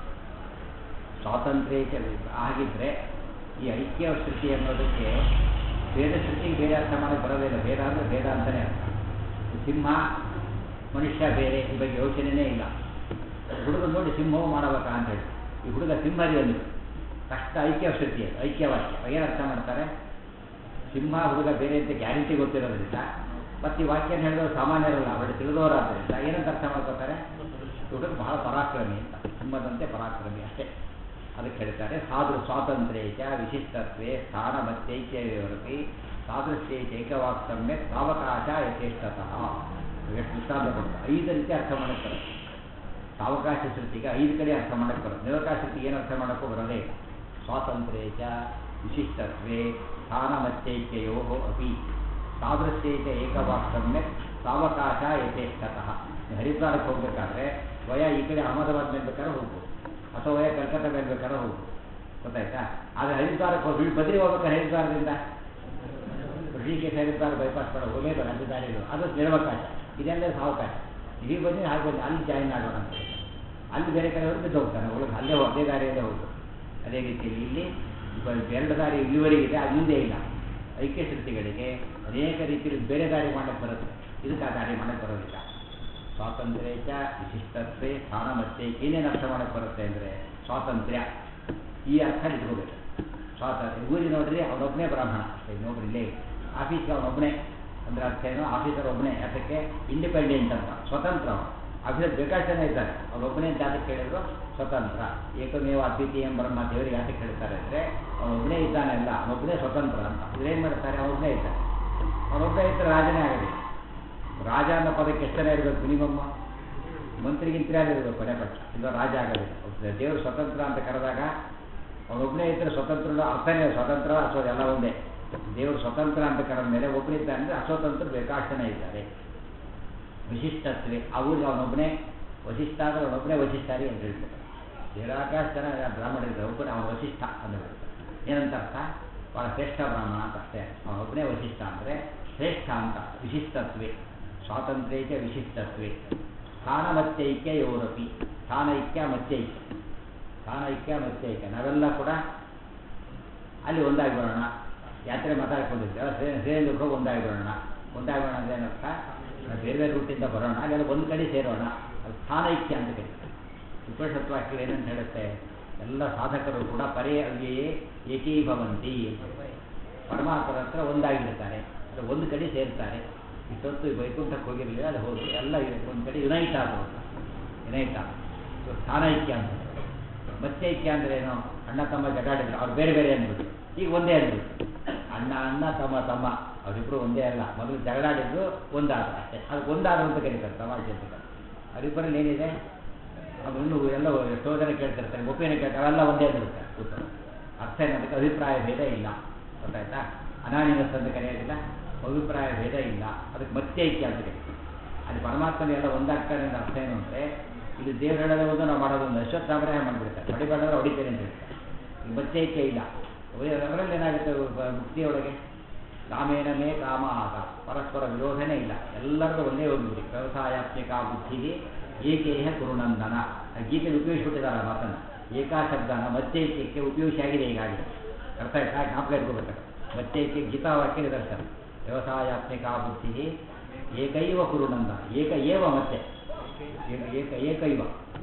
ಸ್ವಾತಂತ್ರ್ಯ ಆಗಿದ್ದರೆ ಈ ಐಕ್ಯ ಶ್ರುತಿ ಅನ್ನೋದಕ್ಕೆ ಬೇರೆ ಶ್ರುತಿಗೆ ಬೇರೆ ಅರ್ಥ ಮಾಡೋಕ್ಕೆ ಬರೋದಿಲ್ಲ ಭೇದ ಅಂದರೆ ಭೇದ ಅಂತಲೇ ಅರ್ಥ ಸಿಂಹ ಮನುಷ್ಯ ಬೇರೆ ಈ ಬಗ್ಗೆ ಯೋಚನೆಯೇ ಇಲ್ಲ ಹುಡುಗ ನೋಡಿ ಸಿಂಹವು ಮಾಡಬೇಕಾ ಅಂತ ಹೇಳಿ ಈ ಹುಡುಗ ಸಿಂಹದಿ ಅಂದರು ಕಷ್ಟ ಐಕ್ಯ ಶ್ರುತಿ ಅದು ಐಕ್ಯವಾಕ್ಯ ಏನು ಅರ್ಥ ಮಾಡ್ತಾರೆ ಸಿಂಹ ಹುಡುಗ ಬೇರೆ ಅಂತ ಗ್ಯಾರಂಟಿ ಗೊತ್ತಿರೋದ್ರಿಂದ ಮತ್ತು ಈ ವಾಕ್ಯನ ಹೇಳಿದವರು ಸಾಮಾನ್ಯರಲ್ಲ ಅವಳು ತಿಳಿದವರಾದ್ದರಿಂದ ಏನಂತ ಅರ್ಥ ಮಾಡ್ಕೋತಾರೆ ಹುಡುಗ ಬಹಳ ಪರಾಕ್ರಮಿ ಅಂತ ಸಿಂಹದಂತೆ ಪರಾಕ್ರಮಿ ಅಷ್ಟೇ ಅದಕ್ಕೆ ಹೇಳ್ತಾರೆ ಸಾಧು ಸ್ವಾತಂತ್ರ್ಯೇಚ ವಿಶಿಷ್ಟತ್ವೇ ಸ್ಥಾನ ಮತ್ತೈಕ್ಯವರಪಿ ಸಾದೃಶ್ಯೈಚ ಏಕವಾಕ್ತಮ್ಯ ಸಾವಕಾಶ ಯಥೇಷ್ಟತಃ ಎಷ್ಟು ದೃಷ್ಟಾಂತ ಕೊಡ್ತಾರೆ ಐದು ರೀತಿ ಅರ್ಥ ಮಾಡಕ್ಕೆ ಸಾವಕಾಶ ಶ್ರುತಿಗೆ ಐದು ಕಡೆ ಅರ್ಥ ಮಾಡಕ್ಕೆ ಬರುತ್ತೆ ನಿರವಕಾಶ ಶ್ರುತಿಗೆ ಏನು ಅರ್ಥ ಮಾಡೋಕ್ಕೂ ಬರೋದೇ ಇಲ್ಲ ಸ್ವಾತಂತ್ರ್ಯೇಚ ವಿಶಿಷ್ಟತ್ವೇ ಸ್ಥಾನಮತ್ಯೈಕ್ಯಯೋ ಅಪಿ ಸಾದೃಶ್ಯೈಕ ಏಕವಾಕ್ತಮ್ಯ ಸಾವಕಾಶ ಯಥೇಷ್ಟತಃ ಹರಿದ್ವಾರಕ್ಕೆ ಹೋಗ್ಬೇಕಾದ್ರೆ ವಯ ಈ ಕಡೆ ಅಹಮದಾಬಾದ್ ಮೇಲ್ಬೇಕಾದ್ರೆ ಹೋಗ್ಬೋದು ಅಥವಾ ವಯ ಕಲ್ಕತ್ತಾ ಮೇಲ್ಬೇಕಾದ್ರೆ ಹೋಗ್ಬೋದು ಗೊತ್ತಾಯ್ತಾ ಆದರೆ ಹರಿದ್ವಾರಕ್ಕೆ ಹೋಗಿ ಬದ್ರಿ ಹೋಗ್ಬೇಕಾದ್ರೆ ಹರಿದ್ವಾರದಿಂದ ಋಷಿಕೇಶ ಹರಿದ್ವಾರ ಬೈಪಾಸ್ ಮಾಡೋ ಹೋಗಲೇಬೇಕು ರಾಜ್ಯ ದಾರಿಗಳು ಅದು ನಿರವಕಾಶ ಇದೆಲ್ಲ ಸಾವಕಾಶ ಇಲ್ಲಿ ಬಂದು ಹಾಗೆ ಬಂದು ಅಲ್ಲಿ ಜಾಯಿನ್ ಆಗೋಣ ಅಂತ ಹೇಳಿ. ಅಲ್ಲಿ ಬೇರೆ ಕಡೆ ಹೋಗಿ ಬಿದ್ದು ಹೋಗ್ತಾನೆ ಒಳಗೆ ಅಲ್ಲೇ ಹೋ- ಅದೇ ದಾರಿಯಲ್ಲೇ ಹೋಗ್ಬೋದು ಅದೇ ರೀತಿಯಲ್ಲಿ ಇಲ್ಲಿ ಇವ- ಎರಡು ದಾರಿ ಇಲ್ಲಿವರೆಗಿದೆ ಅದು ಮುಂದೆ ಇಲ್ಲ ಐಕ್ಯ ಶಕ್ತಿಗಳಿಗೆ ಅನೇಕ ರೀತಿಯಲ್ಲಿ ಬೇರೆ ದಾರಿ ಮಾಡಕ್ಕೆ ಬರುತ್ತೆ ಇದಕ್ಕೆ ಆ ದಾರಿ ಮಾಡಕ್ಕೆ ಬರೋದಿಲ್ಲ ಸ್ವಾತಂತ್ರ್ಯ ವಿಶಿಷ್ಟತ್ವೇ ಸ್ಥಾನ ಮತ್ತೆ ಏನೇನು ಅರ್ಥ ಮಾಡಕ್ಕೆ ಬರುತ್ತೆ ಅಂದರೆ ಸ್ವಾತಂತ್ರ್ಯ ಈ ಅರ್ಥ ಇಟ್ಕೋಬೇಕು ಸ್ವಾತಂತ್ರ್ಯ ಊರಿಗೆ ನೋಡ್ರಿ ಅವನೊಬ್ಬನೇ ಬ್ರಾಹ್ಮಣ ಅಷ್ಟೇ ಇನ್ನೊಬ್ರು ಇಲ್ಲೇ ಇಲ್ಲ. ಆಫೀಸ್ಗೆ ಅವನೊಬ್ಬನೇ ಅಂದ್ರೆ ಅರ್ಥ ಏನು ಆಫೀಸರ್ ಒಬ್ಬನೇ ಅದಕ್ಕೆ ಇಂಡಿಪೆಂಡೆಂಟ್ ಅಂತ ಸ್ವತಂತ್ರ ಅವನು ಆಫೀಸರ್ ಬೇಕಾಷ್ಟು ಜನ ಇದ್ದಾರೆ ಅವನೊಬ್ಬನೇ ಜಾತಕ್ಕೆ ಹೇಳಿದ್ರು ಸ್ವತಂತ್ರ ಏಕಮೇವ ಅದ್ವಿತೀಯ ಬ್ರಹ್ಮ ದೇವರಿಗೆ ಯಾತಕ್ಕೆ ಹೇಳ್ತಾರೆ ಅಂದರೆ ಅವನೊಬ್ಬನೇ ಇದ್ದಾನೆ ಅಲ್ಲ ಅವನೊಬ್ಬನೇ ಸ್ವತಂತ್ರ ಅಂತ ಇವ್ರೇನು ಮಾಡ್ತಾರೆ ಅವನೊಬ್ಬನೇ ಇದ್ದಾನೆ ಅವನೊಬ್ಬನೇ ಇದ್ದರೆ ರಾಜನೇ ಆಗೋದಿಲ್ಲ ರಾಜ ಅನ್ನೋ ಪದಕ್ಕೆ ಎಷ್ಟು ಜನ ಇರಬೇಕು ಮಿನಿಮಮ್ ಮಂತ್ರಿಗಿಂತ ಇರಬೇಕು ಕೊನೆ ಪಕ್ಷ ಇಲ್ಲ ರಾಜ ಆಗೋದಿಲ್ಲ ಒಬ್ಬ ದೇವರು ಸ್ವತಂತ್ರ ಅಂತ ಕರೆದಾಗ ಅವನೊಬ್ಬನೇ ಇದ್ದರೆ ಸ್ವತಂತ್ರ ಅರ್ಥನೇ ಸ್ವತಂತ್ರ ಅಥವಾ ಎಲ್ಲ ಒಂದೇ ದೇವರು ಸ್ವತಂತ್ರ ಅಂತ ಕರೆದ ಮೇಲೆ ಒಬ್ಬನಿದ್ದಾನೆ ಅಂದರೆ ಅಸ್ವತಂತ್ರ ಬೇಕಾಷ್ಟು ಜನ ಇದ್ದಾರೆ ವಿಶಿಷ್ಟತ್ವೇ ಅವ್ರಿಗೆ ಅವನೊಬ್ಬನೇ ವಶಿಷ್ಠ ಅಂದರೆ ಅವನೊಬ್ಬನೇ ವಶಿಷ್ಠಾರಿ ಅಂತ ಹೇಳ್ತಾರೆ ನಿರಾಕಾಶ ಜನ ಬ್ರಾಹ್ಮಣರಿದ್ದಾರೆ ಒಬ್ಬನೇ ಅವನ ವಶಿಷ್ಠ ಅಂತ ಹೇಳ್ತಾರೆ ಏನಂತ ಅರ್ಥ ಭಾಳ ಶ್ರೇಷ್ಠ ಬ್ರಾಹ್ಮಣ ಅಂತ ಅಷ್ಟೇ ಅವನೊಬ್ಬನೇ ವಶಿಷ್ಠ ಅಂದರೆ ಶ್ರೇಷ್ಠ ಅಂತ ವಿಶಿಷ್ಟತ್ವೇ ಸ್ವಾತಂತ್ರ್ಯಕ್ಕೆ ವಿಶಿಷ್ಟತ್ವೇ ಸ್ಥಾನಮತ್ಯೈಕ್ಯ ಯೋರಪಿ ಸ್ಥಾನೈಕ್ಯ ಮತ್ಯೈಕ್ಯ ಸ್ಥಾನೈಕ್ಯ ಮತ್ಯೈಕ್ಯ ನಾವೆಲ್ಲ ಕೂಡ ಅಲ್ಲಿ ಒಂದಾಗಿ ಬರೋಣ ಯಾತ್ರೆ ಮಾತಾಡ್ಕೊಂಡಿದ್ದೇವೆ ಶ್ರೇಣಿಗೆ ಹೋಗಿ ಒಂದಾಗಿ ಬರೋಣ ಒಂದಾಗಿ ಬರೋಣ ಅಂದ್ರೆ ಏನರ್ಥ ನಾವು ಬೇರೆ ಬೇರೆ ರೂಟಿಂದ ಬರೋಣ ಅಲ್ಲೆಲ್ಲ ಒಂದು ಕಡೆ ಸೇರೋಣ ಅದು ಸ್ಥಾನೈಕ್ಯ ಅಂತ ಕರೀತಾರೆ ಉಪನಿಷತ್ವಾಕ್ಯ ಏನಂತ ಹೇಳುತ್ತೆ ಎಲ್ಲ ಸಾಧಕರು ಕೂಡ ಪರೇ ಅವ್ಯಯೇ ಏಕೀಭವಂತಿ ಪರಮಾತ್ಮರ ಹತ್ರ ಒಂದಾಗಿರ್ತಾರೆ ಅದು ಒಂದು ಕಡೆ ಸೇರ್ತಾರೆ ಇಷ್ಟೊತ್ತು ವೈಕುಂಠಕ್ಕೆ ಹೋಗಿರಲಿಲ್ಲ ಅಲ್ಲಿ ಹೋಗಿ ಎಲ್ಲ ಒಂದು ಕಡೆ ಯುನೈಟ್ ಆಗೋದು ಯುನೈಟ್ ಆಗೋದು ಸೊ ಸ್ಥಾನೈಕ್ಯ ಅಂತ ಮತ್ತೈಕ್ಯ ಅಂದ್ರೆ ಏನು ಅಣ್ಣ ತಮ್ಮ ಜಗಾಡಿದ್ರು ಅವ್ರು ಬೇರೆ ಬೇರೆ ಅಂದ್ಬಿಟ್ಟು ಈಗ ಒಂದೇ ಅಂದ್ಬಿಟ್ಟು ಅಣ್ಣ ಅಣ್ಣ ತಮ್ಮ ತಮ್ಮ ಅವರಿಬ್ಬರು ಒಂದೇ ಅಲ್ಲ ಮೊದಲು ಜಗಳಾಡಿದ್ರು ಒಂದಾದ ಅಷ್ಟೇ ಅದಕ್ಕೆ ಒಂದಾದ ಅಂತ ಕರೀತಾರೆ ತಮಾಷೆ ಅಂತ ಅವರಿಬ್ಬರಲ್ಲಿ ಏನಿದೆ ಅದು ಇನ್ನು ಎಲ್ಲ ಎಷ್ಟೋ ಜನ ಕೇಳ್ತಿರ್ತಾರೆ ಒಪ್ಪಿನ ಕೇಳ್ತಾರೆ ಅವೆಲ್ಲ ಒಂದೇ ಅಂದಿರ್ತಾರೆ ಕೂತರು ಅರ್ಥ ಏನದಕ್ಕೆ ಅಭಿಪ್ರಾಯ ಭೇದ ಇಲ್ಲ ಗೊತ್ತಾಯ್ತಾ ಅನಾನಿಮಸ್ ಅಂತ ಕರೆಯೋದಿಲ್ಲ ಅಭಿಪ್ರಾಯ ಭೇದ ಇಲ್ಲ ಅದಕ್ಕೆ ಮತ್ತೆ ಐಕ್ಯ ಅಂತ ಕರೀತಾರೆ ಅಲ್ಲಿ ಪರಮಾತ್ಮನ ಎಲ್ಲ ಒಂದಾಗ್ತಾನೆ ಅಂತ ಅರ್ಥ ಏನು ಅಂದರೆ ಇಲ್ಲಿ ದೇವ್ರು ಹೇಳೋದೇ ಒಂದು ನಾವು ಮಾಡೋದೊಂದು ಅಶ್ವತ್ಥಾಮರೇ ಮಾಡಿಬಿಡ್ತಾರೆ ಹೊಡಿಬೇಡಂದ್ರೆ ಹೊಡಿತೇನೆ ಅಂತ ಹೇಳ್ತಾರೆ ಈ ಮಚ್ಚೈಕ್ಯ ಇಲ್ಲ ಅದರಲ್ಲಿ ಏನಾಗುತ್ತೆ ಬ- ಮುಕ್ತಿಯೊಳಗೆ ಕಾಮೇನ ಮೇ ಕಾಮ ಆಗ ಪರಸ್ಪರ ವಿರೋಧನೇ ಇಲ್ಲ ಎಲ್ಲರದ್ದು ಒಂದೇ ಒಂದು ಗುರಿ ವ್ಯವಸಾಯಾತ್ಮಿಕ ಬುದ್ಧಿ ಏಕೇಹ ಕುರುನಂದನ ಆ ಗೀತೆಯಲ್ಲಿ ಉಪಯೋಗಿಸ್ಬಿಟ್ಟಿದ್ದಾರೆ ಆ ಮಾತನ್ನು ಏಕಾ ಶಬ್ದನ ಮಚ್ಚೈಕ್ಯಕ್ಕೆ ಉಪಯೋಗಿಸಿಯಾಗಿದೆ ಈಗಾಗಲೇ ಅರ್ಥ ಆಯ್ತಾ ಜ್ಞಾಪಕ ಇಟ್ಕೋಬೇಕು ಮಚ್ಚೈಕ್ಯ ಗೀತಾವಾಕ್ಯ ನಿದರ್ಶನ ವ್ಯವಸಾಯಾತ್ಮಿಕ ಬುದ್ಧಿ ಏಕೈವ ಕುರುನಂದನ ಏಕ ಏವ ಮತ್ತೆ ಏಕ ಏಕ ಏಕೈವ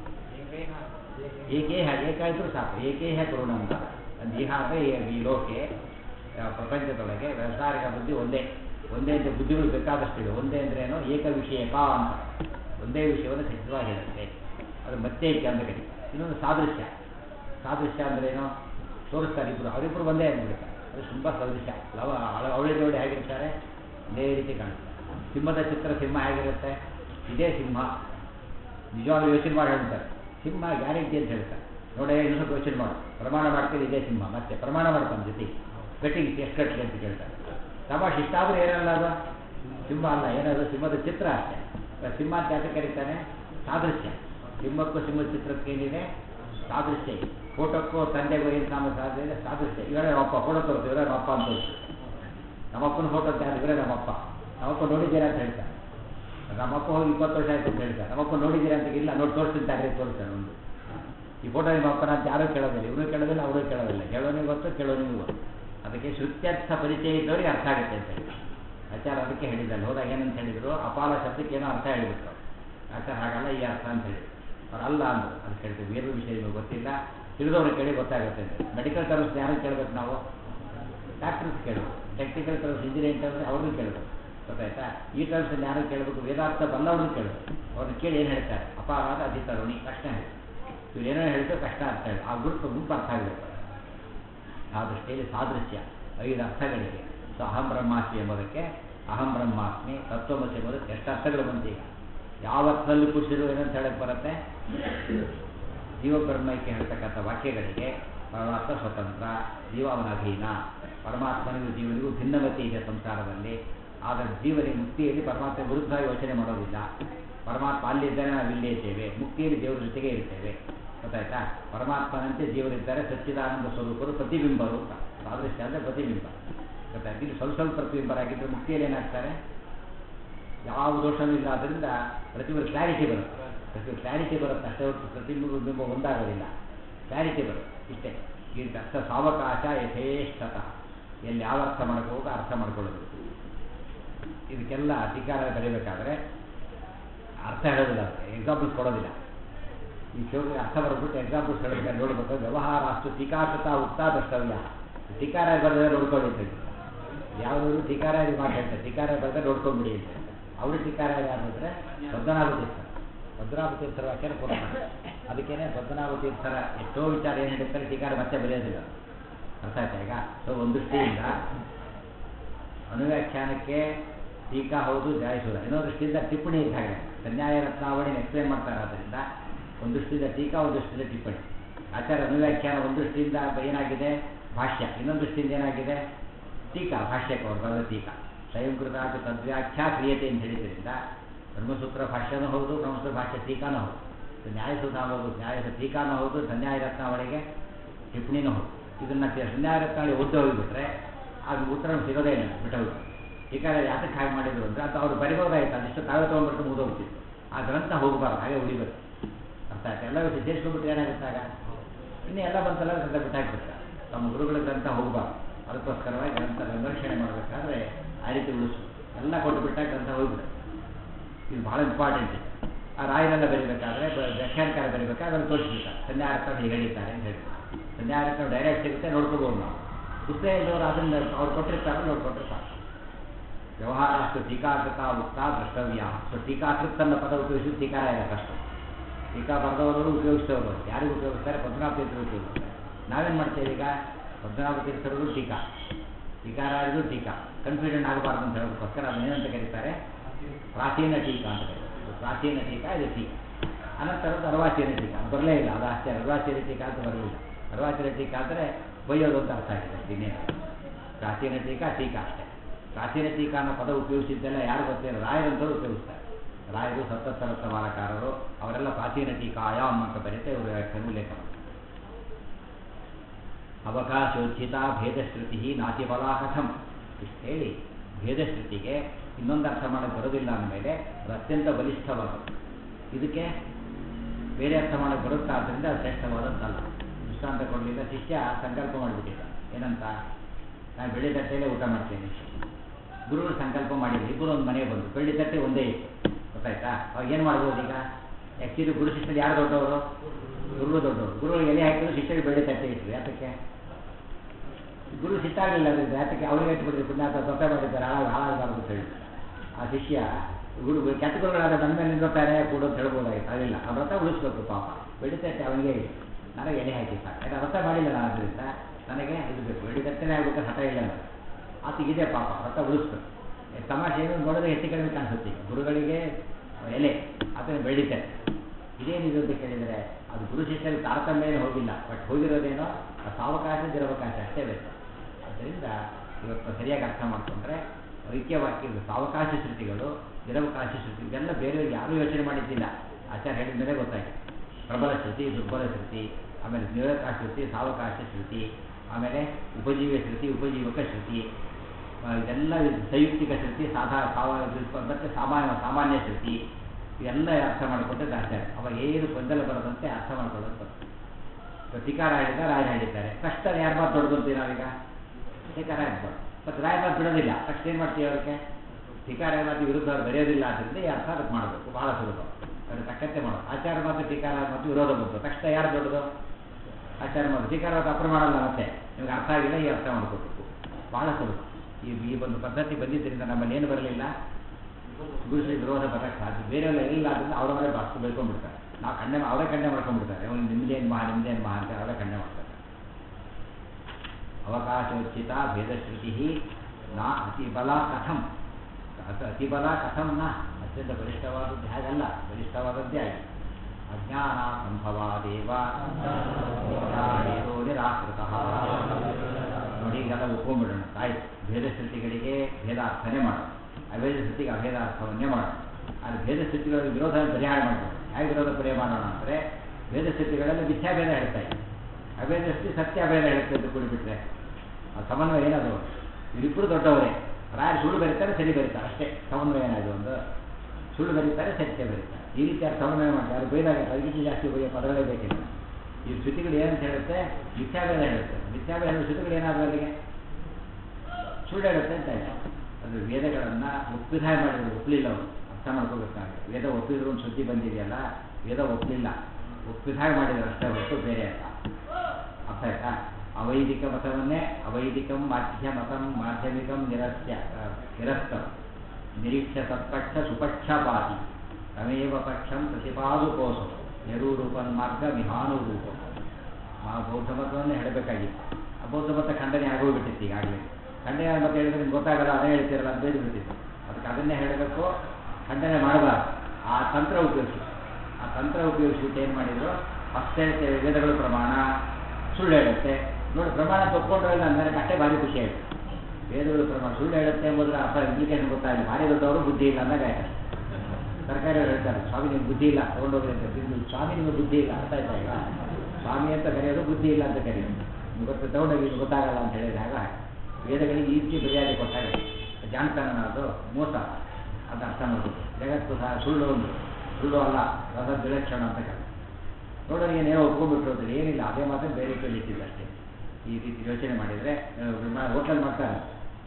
ಏಕೇಹ ಏಕ ಇದ್ರೂ ಸಾಕು ಏಕೇಹ ಕುರುಣಂತ ಇಹ ಅಂದರೆ ಈ ಲೋಕೆ ಆ, ಪ್ರಪಂಚದೊಳಗೆ ವ್ಯವಸಾಯಿಕ ಬುದ್ಧಿ ಒಂದೇ ಒಂದೇ ಅಂತ ಬುದ್ಧಿಗಳು ಬೇಕಾದಷ್ಟಿವೆ ಒಂದೇ ಅಂದ್ರೇನು ಏಕ ವಿಷಯಕ ಅಂತ ಒಂದೇ ವಿಷಯವನ್ನು ಖಚಿತವಾಗಿ ಹೇಳುತ್ತೆ ಅದು ಮತ್ತೆ ಏಕೆ ಅಂತ ಕರಿ ಇನ್ನೊಂದು ಸಾದೃಶ್ಯ ಸಾದೃಶ್ಯ ಅಂದ್ರೇನು ತೋರಿಸ್ತಾರೆ ಇಬ್ಬರು ಅವರಿಬ್ಬರು ಒಂದೇ ಅಂದ್ಬಿಡ್ತಾರೆ ಅದು ತುಂಬ ಸದೃಶ್ಯ ಲವ ಅವಳಿ ನೋಡಿ ಹೇಗಿರ್ತಾರೆ ಇದೇ ರೀತಿ ಕಾಣುತ್ತೆ ಸಿಂಹದ ಚಿತ್ರ ಸಿಂಹ ಹೇಗಿರುತ್ತೆ ಇದೇ ಸಿಂಹ ನಿಜವಾಗ್ಲೂ ಯೋಚನೆ ಮಾಡಿ ಹೇಳ್ತಾರೆ ಸಿಂಹ ಗ್ಯಾರಂಟಿ ಅಂತ ಹೇಳ್ತಾರೆ ನೋಡೇ ಇನ್ನೂ ಸ್ವಲ್ಪ ಯೋಚನೆ ಮಾಡು ಪ್ರಮಾಣ ಮಾಡ್ತೀರಿ ಇದೇ ಸಿಂಹ ಮತ್ತೆ ಪ್ರಮಾಣ ಮಾಡ್ತಾನೆ ಜೊತೆ ಕಟ್ಟಿಂಗ್ ಎಷ್ಟು ಕಟ್ಟಿಗೆ ಅಂತ ಕೇಳ್ತಾರೆ ತಮಾಷೆ ಇಷ್ಟ ಆದರೂ ಏನಲ್ಲ ಅದು ಸಿಂಹ ಅಲ್ಲ ಏನದು ಸಿಂಹದ ಚಿತ್ರ ಅಷ್ಟೇ ಇವಾಗ ಸಿಂಹ ಅಂತ ಯಾಕೆ ಕರೀತಾನೆ ಸಾದೃಶ್ಯ ಸಿಂಹಕ್ಕೂ ಸಿಂಹದ ಚಿತ್ರಕ್ಕೆ ಏನಿದೆ ಸಾದೃಶ್ಯ ಇದೆ ಫೋಟೋಕ್ಕೂ ತಂದೆಗೂ ಏನು ನಾಮ ಸಾಧ್ಯ ಇದೆ ಸಾದೃಶ್ಯ ಇವರೇ ನಮ್ಮಪ್ಪ ಫೋಟೋ ತೋರಿಸ್ತೀವಿ ಇವರೇ ನಮ್ಮಪ್ಪ ಅಂತ ತೋರಿಸ್ತೀವಿ ನಮ್ಮಪ್ಪನ ಫೋಟೋ ಯಾರು ಇವರೇ ನಮ್ಮಪ್ಪ ನಮ್ಮಪ್ಪ ನೋಡಿದ್ದೀರಾ ಅಂತ ಹೇಳ್ತಾರೆ ನಮ್ಮಪ್ಪ ಹೋಗಿ ಇಪ್ಪತ್ತು ವರ್ಷ ಆಯ್ತು ಅಂತ ಹೇಳ್ತಾರೆ ನಮ್ಮಪ್ಪ ನೋಡಿದ್ದೀರಾ ಅಂತ ಇಲ್ಲ ನೋಡಿ ತೋರಿಸ್ತೀನಿ ತಾಗ್ರೆ ತೋರಿಸ್ತಾನೆ ಒಂದು ಈ ಫೋಟೋ ನಿಮ್ಮ ಅಪ್ಪನ ಅಂತ ಯಾರೂ ಕೇಳೋದಿಲ್ಲ ಇವನು ಕೇಳೋದಿಲ್ಲ ಅವರು ಕೇಳೋದಿಲ್ಲ ಕೇಳೋನಿಗೆ ಗೊತ್ತು ಕೇಳೋನಿಗೂ ಗೊತ್ತು ಅದಕ್ಕೆ ಶ್ರುತ್ಯರ್ಥ ಪರಿಚಯ ಇದ್ದವರಿಗೆ ಅರ್ಥ ಆಗುತ್ತೆ ಅಂತ ಹೇಳಿ ಆಚಾರ ಅದಕ್ಕೆ ಹೇಳಿದ್ದಲ್ಲ ಹೋದಾಗ ಏನಂತ ಹೇಳಿದ್ರು ಅಪಾಲ ಶಬ್ದಕ್ಕೆ ಏನೋ ಅರ್ಥ ಹೇಳಿಬಿಟ್ರು ಆಚಾರ ಹಾಗಲ್ಲ ಈ ಅರ್ಥ ಅಂತ ಹೇಳಿ ಅವ್ರು ಅಲ್ಲ ಅಂದರು ಅದಕ್ಕೆ ಹೇಳ್ತೀವಿ ಬೇರೆ ವಿಷಯ ನಿಮಗೆ ಗೊತ್ತಿಲ್ಲ ತಿಳಿದವ್ರು ಕೇಳಿ ಗೊತ್ತಾಗುತ್ತೆ ಅಂತ ಮೆಡಿಕಲ್ ಟರ್ಮ್ಸ್ ಯಾರು ಕೇಳಬೇಕು ನಾವು ಡಾಕ್ಟರ್ಸ್ ಕೇಳಬೇಕು ಟೆಕ್ನಿಕಲ್ ಟರ್ಮ್ಸ್ ಇಂಜಿನಿಯರಿಂಗ್ ಟರ್ಮ್ಸ್ ಅವ್ರನ್ನೂ ಕೇಳಬೇಕು ಗೊತ್ತಾಯ್ತಾ ಈ ಟರ್ಮ್ಸ್ ಯಾರು ಕೇಳಬೇಕು ವೇದಾರ್ಥ ಬಲ್ಲವ್ರನ್ನೂ ಕೇಳಬೇಕು ಅವ್ರನ್ನ ಕೇಳಿ ಏನು ಹೇಳ್ತಾರೆ ಅಪಾರಾಧ ಅಧಿತರುಣಿ ಕಷ್ಟ ಹೇಳಿ ಇವ್ರು ಏನೋ ಹೇಳ್ತಾರೆ ಕಷ್ಟ ಅರ್ಥ ಹೇಳಿ ಆ ಗುರುತು ಗುಂಪು ಅರ್ಥ ಆಗಬೇಕು ಆ ದೃಷ್ಟಿಯಲ್ಲಿ ಸಾದೃಶ್ಯ ಐದು ಅರ್ಥಗಳಿವೆ ಸೊ ಅಹಂ ಬ್ರಹ್ಮಾಸ್ಮಿ ಎಂಬುದಕ್ಕೆ ಅಹಂ ಬ್ರಹ್ಮಾಸ್ಮಿ ತತ್ವಮಸಿ ಎಂಬುದಕ್ಕೆ ಎಷ್ಟು ಅರ್ಥಗಳು ಬಂತು ಈಗ ಯಾವ ಅರ್ಥದಲ್ಲಿ ಪುರುಷರು ಏನಂತ ಹೇಳಕ್ಕೆ ಬರುತ್ತೆ ಜೀವಬ್ರಹ್ಮಕ್ಕೆ ಹೇಳ್ತಕ್ಕಂಥ ವಾಕ್ಯಗಳಿಗೆ ಪರಮಾತ್ಮ ಸ್ವತಂತ್ರ ಜೀವ ಅವನ ಅಧೀನ ಪರಮಾತ್ಮನಿಗೂ ಜೀವನಿಗೂ ಭಿನ್ನಮತಿ ಇದೆ ಸಂಸಾರದಲ್ಲಿ ಆದರೆ ಜೀವನಿಗೆ ಮುಕ್ತಿಯಲ್ಲಿ ಪರಮಾತ್ಮ ವಿರುದ್ಧ ಯೋಚನೆ ಮಾಡೋದಿಲ್ಲ ಪರಮಾತ್ಮ ಅಲ್ಲಿದ್ದರೆ ನಾವು ಇಲ್ಲೇ ಇದ್ದೇವೆ ಮುಕ್ತಿಯಲ್ಲಿ ದೇವರ ಜೊತೆಗೆ ಇರ್ತೇವೆ ಗೊತ್ತಾಯ್ತಾ ಪರಮಾತ್ಮನಂತೆ ಜೀವರಿದ್ದಾರೆ ಸಚ್ಚಿದಾನಂದ ಸ್ವರೂಪರು ಪ್ರತಿಬಿಂಬರು ಅಂತ ಸಾದೃಶ್ಯ ಅಂದರೆ ಪ್ರತಿಬಿಂಬ ಗೊತ್ತಾಯ್ತು ಇಲ್ಲಿ ಸ್ವಲ್ಪ ಸ್ವಲ್ಪ ಪ್ರತಿಬಿಂಬರಾಗಿದ್ದರೆ ಮುಕ್ತಿಯಲ್ಲಿ ಏನಾಗ್ತಾರೆ ಯಾವ ದೋಷನೂ ಇಲ್ಲ ಆದ್ದರಿಂದ ಪ್ರತಿಯೊಂದು ಕ್ಲಾರಿಟಿ ಬರುತ್ತೆ ಪ್ರತಿಯೊಂದು ಕ್ಲಾರಿಟಿ ಬರುತ್ತೆ ಅಷ್ಟೇ ಹೊರತು ಪ್ರತಿಬಿಂಬ ಬಿಂಬ ಒಂದಾಗೋದಿಲ್ಲ ಕ್ಲಾರಿಟಿ ಬರುತ್ತೆ ಇಷ್ಟೇ ಈ ಅರ್ಥ ಸಾವಕಾಶ ಯಥೇಷ್ಟತಃ ಎಲ್ಲಿ ಯಾವ ಅರ್ಥ ಮಾಡ್ಕೋಬೇಕು ಅರ್ಥ ಮಾಡ್ಕೊಳ್ಳೋದು ಇದಕ್ಕೆಲ್ಲ ಅಧಿಕಾರ ಬರೀಬೇಕಾದ್ರೆ ಅರ್ಥ ಹೇಳೋದಿಲ್ಲ ಎಕ್ಸಾಂಪಲ್ಸ್ ಕೊಡೋದಿಲ್ಲ ಈ ಶಿವಗೆ ಅರ್ಥ ಬರ್ಬಿಟ್ಟು ಎಕ್ಸಾಂಪಲ್ಸ್ ಹೇಳೋದಕ್ಕೆ ನೋಡ್ಬೇಕು ವ್ಯವಹಾರ ಅಷ್ಟು ಟೀಕಾಕೃತ ಉಕ್ತಾ ದ್ರಷ್ಟವ್ಯ ಟೀಕಾರ ಬರೆದ್ರೆ ನೋಡ್ಕೊಳ್ಳಿ ಅಂತ ಹೇಳಿ ಯಾವುದಾದ್ರು ಟೀಕಾರ ಇದು ಮಾತಾಡ್ತಾರೆ ಟೀಕಾರ ಬರೆದ್ರೆ ನೋಡ್ಕೊಂಡ್ಬಿಡಿ ಅಂತ ಹೇಳ್ತಾರೆ. ಅವರು ಟೀಕಾರ ಯಾರಂದ್ರೆ ಪದ್ಮನಾಭ ತೀರ್ಥರ ಪದ್ಮನಾಭ ತೀರ್ಥರ ವಾಕ್ಯನ ಕೊಡ್ತಾರೆ ಅದಕ್ಕೇನೆ ಪದ್ಮನಾಭ ತೀರ್ಥರ ಎಷ್ಟೋ ವಿಚಾರ ಏನು ಹೇಳ್ತಾರೆ ಟೀಕಾರ ಮತ್ತೆ ಬರೆಯೋದಿಲ್ಲ ಅರ್ಥ ಆಯ್ತಾ ಈಗ ಸೊ ಒಂದು ದೃಷ್ಟಿಯಿಂದ ಅನುವ್ಯಾಖ್ಯಾನಕ್ಕೆ ಟೀಕಾ ಹೌದು ಜಾಯಿಸುವುದ ಇನ್ನೊಂದು ದೃಷ್ಟಿಯಿಂದ ಟಿಪ್ಪಣಿ ಇದ್ದಾಗೆ ಸನ್ಯಾಯ ರತ್ನಾವಳಿನ ಎಕ್ಸ್ಪ್ಲೇನ್ ಮಾಡ್ತಾರೆ ಆದ್ದರಿಂದ ಒಂದು ದೃಷ್ಟಿಯಿಂದ ಟೀಕಾ ಒಂದು ದೃಷ್ಟಿಯಿಂದ ಟಿಪ್ಪಣಿ ಆಚಾರ ಅನುವ್ಯಾಖ್ಯಾನ ಒಂದು ದೃಷ್ಟಿಯಿಂದ ಏನಾಗಿದೆ ಭಾಷ್ಯ ಇನ್ನೊಂದು ದೃಷ್ಟಿಯಿಂದ ಏನಾಗಿದೆ ಟೀಕಾ ಭಾಷ್ಯಕ್ಕೆ ಅವರು ಬರೆದ ಟೀಕಾ ಸ್ವಯಂಕೃತ ಅಥವಾ ತದ್ವ್ಯಾಖ್ಯಾ ಕ್ರಿಯತೆ ಅಂತ ಹೇಳಿದ್ರಿಂದ ಬ್ರಹ್ಮಸೂತ್ರ ಭಾಷ್ಯನೂ ಹೌದು ಬ್ರಹ್ಮಸೂತ್ರ ಭಾಷ್ಯ ಟೀಕಾನೂ ಹೌದು ಸೊ ನ್ಯಾಯಸೂತ್ರ ಹೌದು ನ್ಯಾಯ ಟೀಕಾನೂ ಹೌದು ಸನ್ಯಾಯ ರತ್ನಾವಳಿಗೆ ಟಿಪ್ಪಣಿನೂ ಹೌದು ಇದನ್ನು ಸನ್ಯಾಯ ರತ್ನಾವಳಿ ಓದಿ ಹೋಗಿಬಿಟ್ರೆ ಅದು ಉತ್ತರ ಸಿಗೋದೇ ಇಲ್ಲ ಬಿಟ್ಟೋಗಿ ಟೀಕಾರ ಯಾತಕ್ಕೆ ಹಾಗೆ ಮಾಡಿದ್ರು ಅಂದರೆ ಅದು ಅವ್ರು ಬರಿಬೋದಾಯ್ತು ಅದಿಷ್ಟು ಕಾಗದ ತೊಗೊಂಡ್ಬಿಟ್ಟು ಮುಗಿದೋಗ್ತಿತ್ತು ಆ ಗ್ರಂಥ ಹೋಗಬಾರ್ದು ಹಾಗೆ ಉಳಿಬೇಕು ಅರ್ಥ ಆಯ್ತು ಎಲ್ಲ ವಿಷಯ ಸೇರಿಸ್ಕೊಂಡ್ಬಿಟ್ಟು ಏನಾಗುತ್ತಾಗ ಇನ್ನು ಎಲ್ಲ ಬಂತಲ್ಲ ಗ್ರಂಥ ಬಿಟ್ಟಾಕ್ಬಿಡ್ತಾರೆ ತಮ್ಮ ಗುರುಗಳ ಗ್ರಂಥ ಹೋಗಬಾರ್ದು ಅದಕ್ಕೋಸ್ಕರವಾಗಿ ಗ್ರಂಥ ವಿಮರ್ಶನೆ ಮಾಡಬೇಕಾದ್ರೆ ಆ ರೀತಿ ಉಳಿಸು ಎಲ್ಲ ಕೊಟ್ಟು ಬಿಟ್ಟಾಗ ಗ್ರಂಥ ಹೋಗ್ಬಿಡುತ್ತೆ ಇದು ಭಾಳ ಇಂಪಾರ್ಟೆಂಟ್ ಇದೆ ಆ ರಾಯರೆಲ್ಲ ಬರೀಬೇಕಾದ್ರೆ ಬ- ವ್ಯಾಖ್ಯಾನಕಾರ ಬರೀಬೇಕಾದ್ರೆ ಅದನ್ನು ತೋರಿಸ್ಬಿಡ್ತಾರೆ ಸನ್ಯಾರ್ಥ ಹೀಗೆ ಹೇಳಿದ್ದಾರೆ ಅಂತ ಹೇಳಿ ಸನ್ಯಾರ್ಥ ಡೈರೆಕ್ಟ್ ಸಿಗುತ್ತೆ ನೋಡ್ಕೋಬೋದು ನಾವು ಪುಸ್ತಕ ಇದ್ದವರು ಅದನ್ನು ಅವ್ರು ಕೊಟ್ಟಿರ್ತಾರೆ ನೋಡ್ಕೊಂಡ್ರೆ ಸಾಕು ವ್ಯವಹಾರಸ್ತು ಟೀಕಾಕೃತ ಉಕ್ತ ದ್ರಷ್ಟವ್ಯ ಸೊ ಟೀಕಾಕೃತ್ ಅನ್ನೋ ಪದ ಉಪಯೋಗಿಸಿ ಟೀಕಾರ ಇಲ್ಲ ಕಷ್ಟ ಟೀಕಾ ಬರೆದವರು ಉಪಯೋಗಿಸ್ತವರು ಯಾರಿಗೆ ಉಪಯೋಗಿಸ್ತಾರೆ ಪದ್ಮನಾಭ ತೀರ್ಥರು ಉಪಯೋಗಿಸ್ತಾರೆ ನಾವೇನು ಮಾಡ್ತೇವೆ ಈಗ ಪದ್ಮನಾಭ ತೀರ್ಥರು ಟೀಕಾ ಟೀಕಾರಾಯರು ಟೀಕಾ ಕನ್ಫ್ಯೂಷನ್ ಆಗಬಾರ್ದು ಅಂತ ಹೇಳೋದಕ್ಕೋಸ್ಕರ ಅದನ್ನೇನಂತ ಕರೀತಾರೆ ಪ್ರಾಚೀನ ಟೀಕಾ ಅಂತ ಕರೀತಾರೆ ಪ್ರಾಚೀನ ಟೀಕಾ ಇದು ಟೀಕಾ ಅನಂತರದ್ದು ಅರ್ವಾಚೀನ ಟೀಕಾ ಅದು ಬರಲೇ ಇಲ್ಲ ಅದು ಅಷ್ಟೇ ಅರ್ವಾಚೀನ ಟೀಕಾ ಅಂತ ಬರಲಿಲ್ಲ ಅರ್ವಾಚೀನ ಟೀಕಾ ಅಂದರೆ ಬೈಯೋದು ಅಂತ ಅರ್ಥ ಆಗಿದೆ ಇನ್ನೇನು ಪ್ರಾಚೀನ ಟೀಕಾ ಟೀಕಾ ಅಷ್ಟೇ ಪ್ರಾಚೀನ ಟೀಕಾ ಅನ್ನೋ ಪದ ಉಪಯೋಗಿಸಿದ್ದೆಲ್ಲ ಯಾರು ಗೊತ್ತಿಲ್ಲ ರಾಯರಂತರೂ ಉಪಯೋಗಿಸ್ತಾರೆ ರಾಯರು ಸಪ್ತಸರತ್ನ ಮಾಲಕಾರರು ಅವರೆಲ್ಲ ಪ್ರಾಚೀನ ಟೀಕಾಯಾಮ್ ಅಂತ ಬರೀತೆ ಇವರು ವ್ಯಾಖ್ಯಾನ ಉಲ್ಲೇಖ ಮಾಡ್ತಾರೆ ಅವಕಾಶೋಚಿತ ಭೇದಶ್ರುತಿ ನಾತಿಬಲ ಕಥಂ ಇಷ್ಟು ಹೇಳಿ ಭೇದಶ್ರುತಿಗೆ ಇನ್ನೊಂದು ಅರ್ಥ ಮಾಡಕ್ಕೆ ಬರೋದಿಲ್ಲ ಅಂದಮೇಲೆ ಅದು ಅತ್ಯಂತ ಬಲಿಷ್ಠವಾದದ್ದು ಇದಕ್ಕೆ ಬೇರೆ ಅರ್ಥ ಮಾಡಕ್ಕೆ ಬರುತ್ತಾ ಆದ್ದರಿಂದ ಅದು ಶ್ರೇಷ್ಠವಾದದ್ದಲ್ಲ ದೃಷ್ಟಾಂತ ಕೊಡಲಿಲ್ಲ ಶಿಷ್ಯ ಸಂಕಲ್ಪ ಮಾಡಿಬಿಟ್ಟಿದ್ದ ಏನಂತ ನಾನು ಬೆಳ್ಳಿ ತಟ್ಟೆಯಲ್ಲೇ ಊಟ ಮಾಡ್ತೇನೆ ಗುರುಗಳು ಸಂಕಲ್ಪ ಮಾಡಿದ್ರು ಇಬ್ಬರು ಒಂದು ಮನೆಗೆ ಬಂದು ಬೆಳ್ಳಿ ತಟ್ಟೆ ಒಂದೇ ಇತ್ತು ಗೊತ್ತಾಯ್ತಾ ಅವಾಗ ಏನು ಮಾಡ್ಬೋದು ಈಗ ಆ್ಯಕ್ಚುಲಿ ಗುರು ಶಿಷ್ಯರು ಯಾರು ದೊಡ್ಡವರು ಗುರು ದೊಡ್ಡವರು ಗುರು ಎಲೆ ಹಾಕಿದ್ರು ಶಿಷ್ಯರಿಗೆ ಬೆಳ್ಳಿ ತಟ್ಟೆ ಇಟ್ಟರು ಯಾತಕ್ಕೆ ಗುರು ಸಿಟ್ಟಾಗಲಿಲ್ಲ ಅದರಿಂದ ಯಾತಕ್ಕೆ ಅವರಿಗೆ ಇಟ್ಬಿಟ್ರಿ ಪುಣ್ಯಾತ ತೊಂದರೆ ಮಾಡಿದ್ದಾರೆ ಹಾಳಾಗಿ ಹಾಳಾಗಬಾರ್ದು ಅಂತ ಹೇಳಿ ಆ ಶಿಷ್ಯ ಗುರು ಕೆಟ್ಟ ಗುರುಗಳಾದ ನನ್ನ ಮೇಲೆ ನಿಂದಿರ್ತಾರೆ ಕೊಡು ಅಂತ ಹೇಳ್ಬೋದಾಗಿತ್ತು ಅದಿಲ್ಲ ಅವ್ರ ವ್ರತ ಉಳಿಸ್ಬೇಕು ಪಾಪ ಬೆಳ್ಳಿ ತಟ್ಟೆ ಅವನಿಗೆ ಇದೆ ನನಗೆ ಎಲೆ ಹಾಕಿ ಸಾಕು ಯಾಕೆ ವ್ರತ ಮಾಡಿಲ್ಲ ನಾನು ಅದರಿಂದ ನನಗೆ ಇದು ಬೇಕು ಬೆಳ್ಳಿ ತಟ್ಟೆನೇ ಆಗ್ಬೇಕು ಹಠ ಇಲ್ಲ ನಾನು ಆತಗಿದೆ ಪಾಪ ವ್ರತ ಉಳಿಸ್ಬೇಕು ತಮಾಷೆ ಏನು ನೋಡಿದ್ರೆ ಹೆಚ್ಚು ಕಡಿಮೆ ಕಾಣಿಸುತ್ತೆ ಈಗ. ಗುರುಗಳಿಗೆ ಎಲೆ ಅದನ್ನು ಬೆಳೀತಾರೆ ಇದೇನಿದೆ ಅಂತ ಕೇಳಿದರೆ ಅದು ಗುರು ಶಿಷ್ಯರಿಗೆ ತಾರತಮ್ಯ ಏನು ಹೋಗಿಲ್ಲ ಬಟ್ ಹೋಗಿರೋದೇನೋ ಆ ಸಾವಕಾಶ ನಿರವಕಾಶ ಅಷ್ಟೇ ಬೇಕು ಆದ್ದರಿಂದ ಇವತ್ತು ಸರಿಯಾಗಿ ಅರ್ಥ ಮಾಡಿಕೊಂಡ್ರೆ ಐಕ್ಯವಾಕ್ಯಗಳು ಸಾವಕಾಶ ಶ್ರುತಿಗಳು ನಿರವಕಾಶ ಶ್ರುತಿ ಇದೆಲ್ಲ ಬೇರೆ ಯಾರೂ ಯೋಚನೆ ಮಾಡಿದ್ದಿಲ್ಲ ಆಚಾರ್ಯ ಹೇಳಿದ ಮೇಲೆ ಗೊತ್ತಾಯ್ತು ಪ್ರಬಲ ಶ್ರುತಿ ದುರ್ಬಲ ಶ್ರುತಿ ಆಮೇಲೆ ನಿರವಕಾಶ ಶ್ರುತಿ ಸಾವಕಾಶ ಶ್ರುತಿ ಆಮೇಲೆ ಉಪಜೀವ ಶ್ರುತಿ ಉಪಜೀವಕ ಶ್ರುತಿ ಆ, ಇದೆಲ್ಲ ಇದು ಸಂಯುಕ್ತಿಕ ಶ್ರುತಿ ಸಾಧಾ ಸಾವ ಇದು ಮತ್ತೆ ಸಾಮಾನ್ಯ ಸಾಮಾನ್ಯ ಶ್ರುತಿ ಇವೆಲ್ಲ ಅರ್ಥ ಮಾಡಿಕೊಟ್ಟದ್ದು ಆಚಾರ್ಯ ಅವಾಗ ಏನು ಗೊಂದಲ ಬರದಂತೆ ಅರ್ಥ ಮಾಡ್ಕೊಳ್ಳೋದು ಬರ್ತದೆ ಸೊ ಟೀಕಾರ ಹೇಳಿದ್ದಾರೆ ರಾಯರು ಹೇಳಿದ್ದಾರೆ ಕಷ್ಟ ಯಾರು ಮಾತು ದೊಡ್ಡದು ಅಂತೀವಿ ನಾವೀಗ ಟೀಕಾರ ಆಗ್ಬಾರ್ದು ಮತ್ತು ರಾಯ ಮಾತು ಬಿಡೋದಿಲ್ಲ ತಕ್ಷಣ ಏನು ಮಾಡ್ತೀವಿ ಅವ್ರಿಗೆ ಟೀಕಾರ ಮಾತು ವಿರುದ್ಧ ಅವ್ರು ಬರೆಯೋದಿಲ್ಲ ಆದ್ದರಿಂದ ಈ ಅರ್ಥ ಅದಕ್ಕೆ ಮಾಡಬೇಕು ಬಹಳ ಸುಲಭ ಅದ್ರ ತಕ್ಕಂತೆ ಮಾಡೋದು ಆಚಾರ ಮಾತು ಟೀಕಾರ ಮತ್ತು ವಿರೋಧ ಬಂತು ತಕ್ಷಣ ಯಾರು ದೊಡ್ಡದು ಆಚಾರ ಮಾತು ಟೀಕಾರ ಮಾತು ಅಪ್ರ ಮಾಡಲ್ಲ ಮತ್ತೆ ನಿಮ್ಗೆ ಅರ್ಥ ಆಗಿಲ್ಲ ಈ ಅರ್ಥ ಮಾಡ್ಕೋಬೇಕು ಬಹಳ ಸುಲಭ ಈ ಈ ಒಂದು ಪದ್ಧತಿ ಬಂದಿದ್ದರಿಂದ ನಮ್ಮಲ್ಲಿ ಏನು ಬರಲಿಲ್ಲ ಗುರುಶ್ರೀ ವಿರೋಧ ಬರಕ್ಕೆ ಸಾಧ್ಯ ಬೇರೆಯವ್ರು ಇಲ್ಲ ಅದರಿಂದ ಅವರವರೇ ಬಾಸ್ತು ಬೆಳ್ಕೊಂಡ್ಬಿಡ್ತಾರೆ ನಾವು ಕಣ್ಣೆ ಅವರೇ ಕಣ್ಣೆ ಮಾಡ್ಕೊಂಡ್ಬಿಡ್ತಾರೆ ಅವ್ನು ನಿಮ್ದೇನು ಮಹಾ ನಿಮ್ದೇನು ಮಹಾ ಅಂತ ಅವರೇ ಕಣ್ಣೆ ಮಾಡ್ತಾರೆ ಅವಕಾಶೋಚಿತ ಭೇದಶ್ರುತಿ ನಾ ಅತಿಬಲ ಕಥಂ ಅತ ಅತಿಬಲ ಕಥಂ ನ ಅತ್ಯಂತ ಬಲಿಷ್ಠವಾದದ್ದು ಹಾಗಲ್ಲ ಬಲಿಷ್ಠವಾದದ್ದೇ ಆಗಿ ಅಜ್ಞಾನ ಸಂಭವಾದೇವ ಜ್ಞಾನೇನೋ ನಿರಾಕೃತಃ ನೋಡಿ ಈಗೆಲ್ಲ ಒಪ್ಕೊಂಡ್ಬಿಡೋಣ ಆಯ್ತು ಭೇದ ಶ್ರುತಿಗಳಿಗೆ ಭೇದಾರ್ಥನೇ ಮಾಡೋಣ ಅಭೇದ ಶ್ರುತಿಗೆ ಅಭೇದ ಅರ್ಥವನ್ನೇ ಮಾಡೋಣ ಆದರೆ ಭೇದ ಶ್ರುತಿಗಳ ವಿರೋಧ ಪರಿಹಾರ ಮಾಡಬೇಕು ಹೇಗೆ ವಿರೋಧ ಪರಿಹಾರ ಮಾಡೋಣ ಅಂದರೆ ಭೇದ ಶ್ರುತಿಗಳಲ್ಲಿ ಮಿಥ್ಯಾಭೇದ ಹೇಳ್ತಾ ಇದೆ ಅಭೇದ ಶ್ರುತಿ ಸತ್ಯಾಭೇದ ಹೇಳುತ್ತೆ ಅಂತ ಕೂಡಿಬಿಟ್ರೆ ಆ ಸಮನ್ವಯ ಏನದು ಇವರಿಬ್ಬರು ದೊಡ್ಡವರೇ ರಾಯರು ಸುಳ್ಳು ಬರೀತಾರೆ ಸರಿ ಬರೀತಾರೆ ಅಷ್ಟೇ ಸಮನ್ವಯ ಏನಾದ್ರು ಒಂದು ಸುಳ್ಳು ಬರೀತಾರೆ ಸತ್ಯ ಬರೀತಾರೆ ಈ ರೀತಿ ಅವ್ರು ಸಮನ್ವಯ ಮಾಡ್ತಾರೆ ಅವ್ರು ಬೈದಾಗ ಅದಕ್ಕಿಂತ ಜಾಸ್ತಿ ಬೈಯೋ ಪದಗಳೇ ಬೇಕಿಲ್ಲ ಈ ಶ್ರುತಿಗಳು ಏನಂತ ಹೇಳುತ್ತೆ ಮಿಥ್ಯಾಭೇದ ಹೇಳುತ್ತೆ ಮಿಥ್ಯಾಭೇದ ಹೇಳೋ ಶ್ರುತಿಗಳು ಏನಾದ್ರು ಅಲ್ಲಿಗೆ ಸುಳ್ಳು ಹೇಳುತ್ತೆ ಅಂತ ಆಯ್ತು ಅದು ವೇದಗಳನ್ನು ಒಪ್ಪಿದಾಯ ಮಾಡಿದ್ರು ಒಪ್ಪಲಿಲ್ಲ ಅವರು ಅರ್ಥ ಮಾಡ್ಕೋಬೇಕಾದ್ರೆ ವೇದ ಒಪ್ಪಿದ್ರು ಒಂದು ಸುದ್ದಿ ಬಂದಿದೆಯಲ್ಲ ವೇದ ಒಪ್ಪಲಿಲ್ಲ ಒಪ್ಪಿದಾಯ ಮಾಡಿದ್ರು ಅಷ್ಟೇ ಹೊರತು ಬೇರೆ ಅಲ್ಲ ಅರ್ಥ ಆಯ್ತಾ ಅವೈದಿಕ ಮತವನ್ನೇ ಅವೈದಿಕಂ ಮಾಧ್ಯ ಮತಂ ಮಾಧ್ಯಮಿಕಂ ನಿರಸ್ಯ ಆ, ನಿರಸ್ತಂ ನಿರೀಕ್ಷ ಸತ್ಪಕ್ಷ ಸುಪಕ್ಷಪಾತಿ ತಮೇವ ಪಕ್ಷಂ ಪ್ರತಿಪಾದುಕೋಸು ನೆರೂರೂಪನ್ ಮಾರ್ಗ ವಿಹಾನುರೂಪ ಆ ಬೌದ್ಧ ಮತವನ್ನೇ ಹೇಳಬೇಕಾಗಿತ್ತು ಆ ಬೌದ್ಧ ಮತ ಖಂಡನೆ ಆಗೋಗ್ಬಿಟ್ಟಿತ್ತು ಈಗಾಗಲೇ ಖಂಡನೆ ಆದ ಮತ್ತೆ ಹೇಳಿದ್ರೆ ನಿಮ್ಗೆ ಗೊತ್ತಾಗಲ್ಲ ಅದೇ ಹೇಳ್ತಿರಲ್ಲ ಅಂತ ಬೇರೆ ಬಿಟ್ಟಿತ್ತು ಅದಕ್ಕೆ ಅದನ್ನೇ ಹೇಳಬೇಕು ಖಂಡನೆ ಮಾಡಬಾರ್ದು ಆ ತಂತ್ರ ಉಪಯೋಗಿಸಿ ಆ ತಂತ್ರ ಉಪಯೋಗಿಸ್ಬಿಟ್ಟು ಏನು ಮಾಡಿದ್ರು ಫಸ್ಟ್ ಹೇಳ್ತೇವೆ ವೇದಗಳು ಪ್ರಮಾಣ ಸುಳ್ಳು ಹೇಳುತ್ತೆ ನೋಡಿ ಪ್ರಮಾಣ ತಪ್ಪಿಕೊಂಡ್ರೆ ನನಗೆ ಅಷ್ಟೇ ಭಾರಿ ಖುಷಿ ಆಯಿತು ವೇದಗಳು ಪ್ರಮಾಣ ಸುಳ್ಳು ಹೇಳುತ್ತೆ ಎಂಬುದರ ಅರ್ಥ ಇಂಪ್ಲಿಕೇಶನ್ ಗೊತ್ತಾಗಿಲ್ಲ ಭಾರಿ ದೊಡ್ಡವರು ಬುದ್ಧಿ ಇಲ್ಲ ಅಂದಾಗ ಆಯ್ತು ಸರ್ಕಾರಿ ಹೇಳ್ತಾರೆ ಸ್ವಾಮಿ ನಿಮ್ಗೆ ಬುದ್ಧಿ ಇಲ್ಲ ತಗೊಂಡೋಗ್ರಿ ಅಂತ ಇದು ಸ್ವಾಮಿ ನಿಮಗೆ ಬುದ್ಧಿ ಇಲ್ಲ ಅರ್ಥ ಆಯ್ತಾ ಈಗ ಸ್ವಾಮಿ ಅಂತ ಕರೆಯೋದು ಬುದ್ಧಿ ಇಲ್ಲ ಅಂತ ಕರೆಯೋದು ನಿಮ್ಗೆ ಗೊತ್ತು ತಗೊಂಡೋಗಿ ಇದು ಗೊತ್ತಾಗಲ್ಲ ಅಂತ ಹೇಳಿದ್ರೆ ಆಗ ವೇದಗಳಿಗೆ ಈ ರೀತಿ ಮರ್ಯಾದೆ ಕೊಟ್ಟಾಗ ಜಾಣತನ ಅದು ಮೋಸ ಅಂತ ಅರ್ಥ ಮಾಡ್ಬೋದು ಜಗತ್ತು ಸಹ ಸುಳ್ಳು ಒಂದು ಸುಳ್ಳು ಅಲ್ಲ ರಸ ವಿಲಕ್ಷಣ ಅಂತ ಕರೆ ನೋಡೋರಿಗೆ ಏನೋ ಒಪ್ಕೊಂಡ್ಬಿಟ್ರು ಅಂತ ಏನಿಲ್ಲ ಅದೇ ಮಾತ್ರ ಬೇರೆ ಕೈಲಿ ಇಟ್ಟಿದ್ದು ಅಷ್ಟೇ ಈ ರೀತಿ ಯೋಚನೆ ಮಾಡಿದರೆ ಹೋಟೆಲ್ ಮಾಡ್ತಾರೆ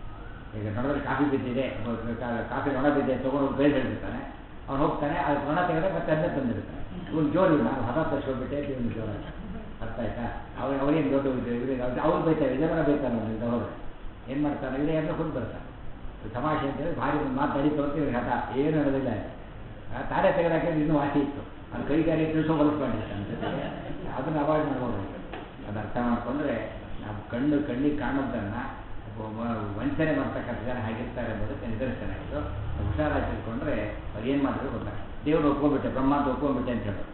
ಈಗ ನೋಡಿದ್ರೆ ಕಾಫಿ ಬಿದ್ದಿದೆ ಒಬ್ಬ ಕಾ- ಕಾಫಿ ನೊಣ ಬಿದ್ದಿದೆ ತೊಗೊಂಡು ಬೇರೆ ಹೇಳ್ಬಿಡ್ತಾನೆ ಅವ್ನು ಹೋಗ್ತಾನೆ ಅದು ನೊಣ ತೆಗೆದ್ರೆ ಮತ್ತೆ ಅದನ್ನೇ ತಂದಿರ್ತಾನೆ ಇವ್ನು ಜೋರು ನಾನು ಹದ ತರ್ಸ್ಕೊಂಡ್ಬಿಟ್ಟೆ ಇವನು ಜೋರ ಅರ್ಥ ಆಯ್ತಾ ಅವ್ರು ಅವ್ರೇನು ದೊಡ್ಡ ಇವ್ರಿಗೆ ಅವ್ರು ಬೈತಾರೆ ಇದನ್ನ ಬೈತಾನೆ ಅವನು ಇದು ಹೋದ್ರೆ ಏನು ಮಾಡ್ತಾನೆ ಇವರೇ ಎಲ್ಲ ಹುಟ್ಟು ಬರ್ತಾನೆ ಇದು ತಮಾಷೆ ಅಂತೇಳಿ ಭಾರಿ ಒಂದು ಮಾತು ನಡೀತು ಅಂತ ಇವ್ರಿಗೆ ಹಠ ಏನು ನಡೆದಿಲ್ಲ ಆ ತಾಳೆ ತೆಗೆದಾಕಿದ್ರೆ ಇನ್ನೂ ವಾಸಿ ಇತ್ತು ಅದು ಕೈಗಾರಿ ತಿಳಿಸೋ ಹೊಲಸು ಮಾಡಿರ್ತಾನೆ ಅದನ್ನು ಅವಾಯ್ಡ್ ಮಾಡ್ಬೋದು ಅದು ಅರ್ಥ ಮಾಡ್ಕೊಂಡ್ರೆ ನಾವು ಕಣ್ಣು ಕಣ್ಣಿಗೆ ಕಾಣೋದನ್ನು ಒಬ್ಬ ವಂಚನೆ ಮಾಡ್ತಕ್ಕಂಥ ಜನ ಹಾಗಿರ್ತಾರೆ ಎಂಬುದಕ್ಕೆ ನಿದರ್ಶನ ಇದು ಹುಷಾರಾಗಿ ತಿಳ್ಕೊಂಡ್ರೆ ಅವ್ರು ಏನು ಮಾಡಿದ್ರು ಗೊತ್ತಾಗ ದೇವರು ಒಪ್ಕೊಂಡ್ಬಿಟ್ಟೆ ಬ್ರಹ್ಮ ಅಂತ ಒಪ್ಕೊಂಡ್ಬಿಟ್ಟೆ ಅಂತ ಹೇಳೋದು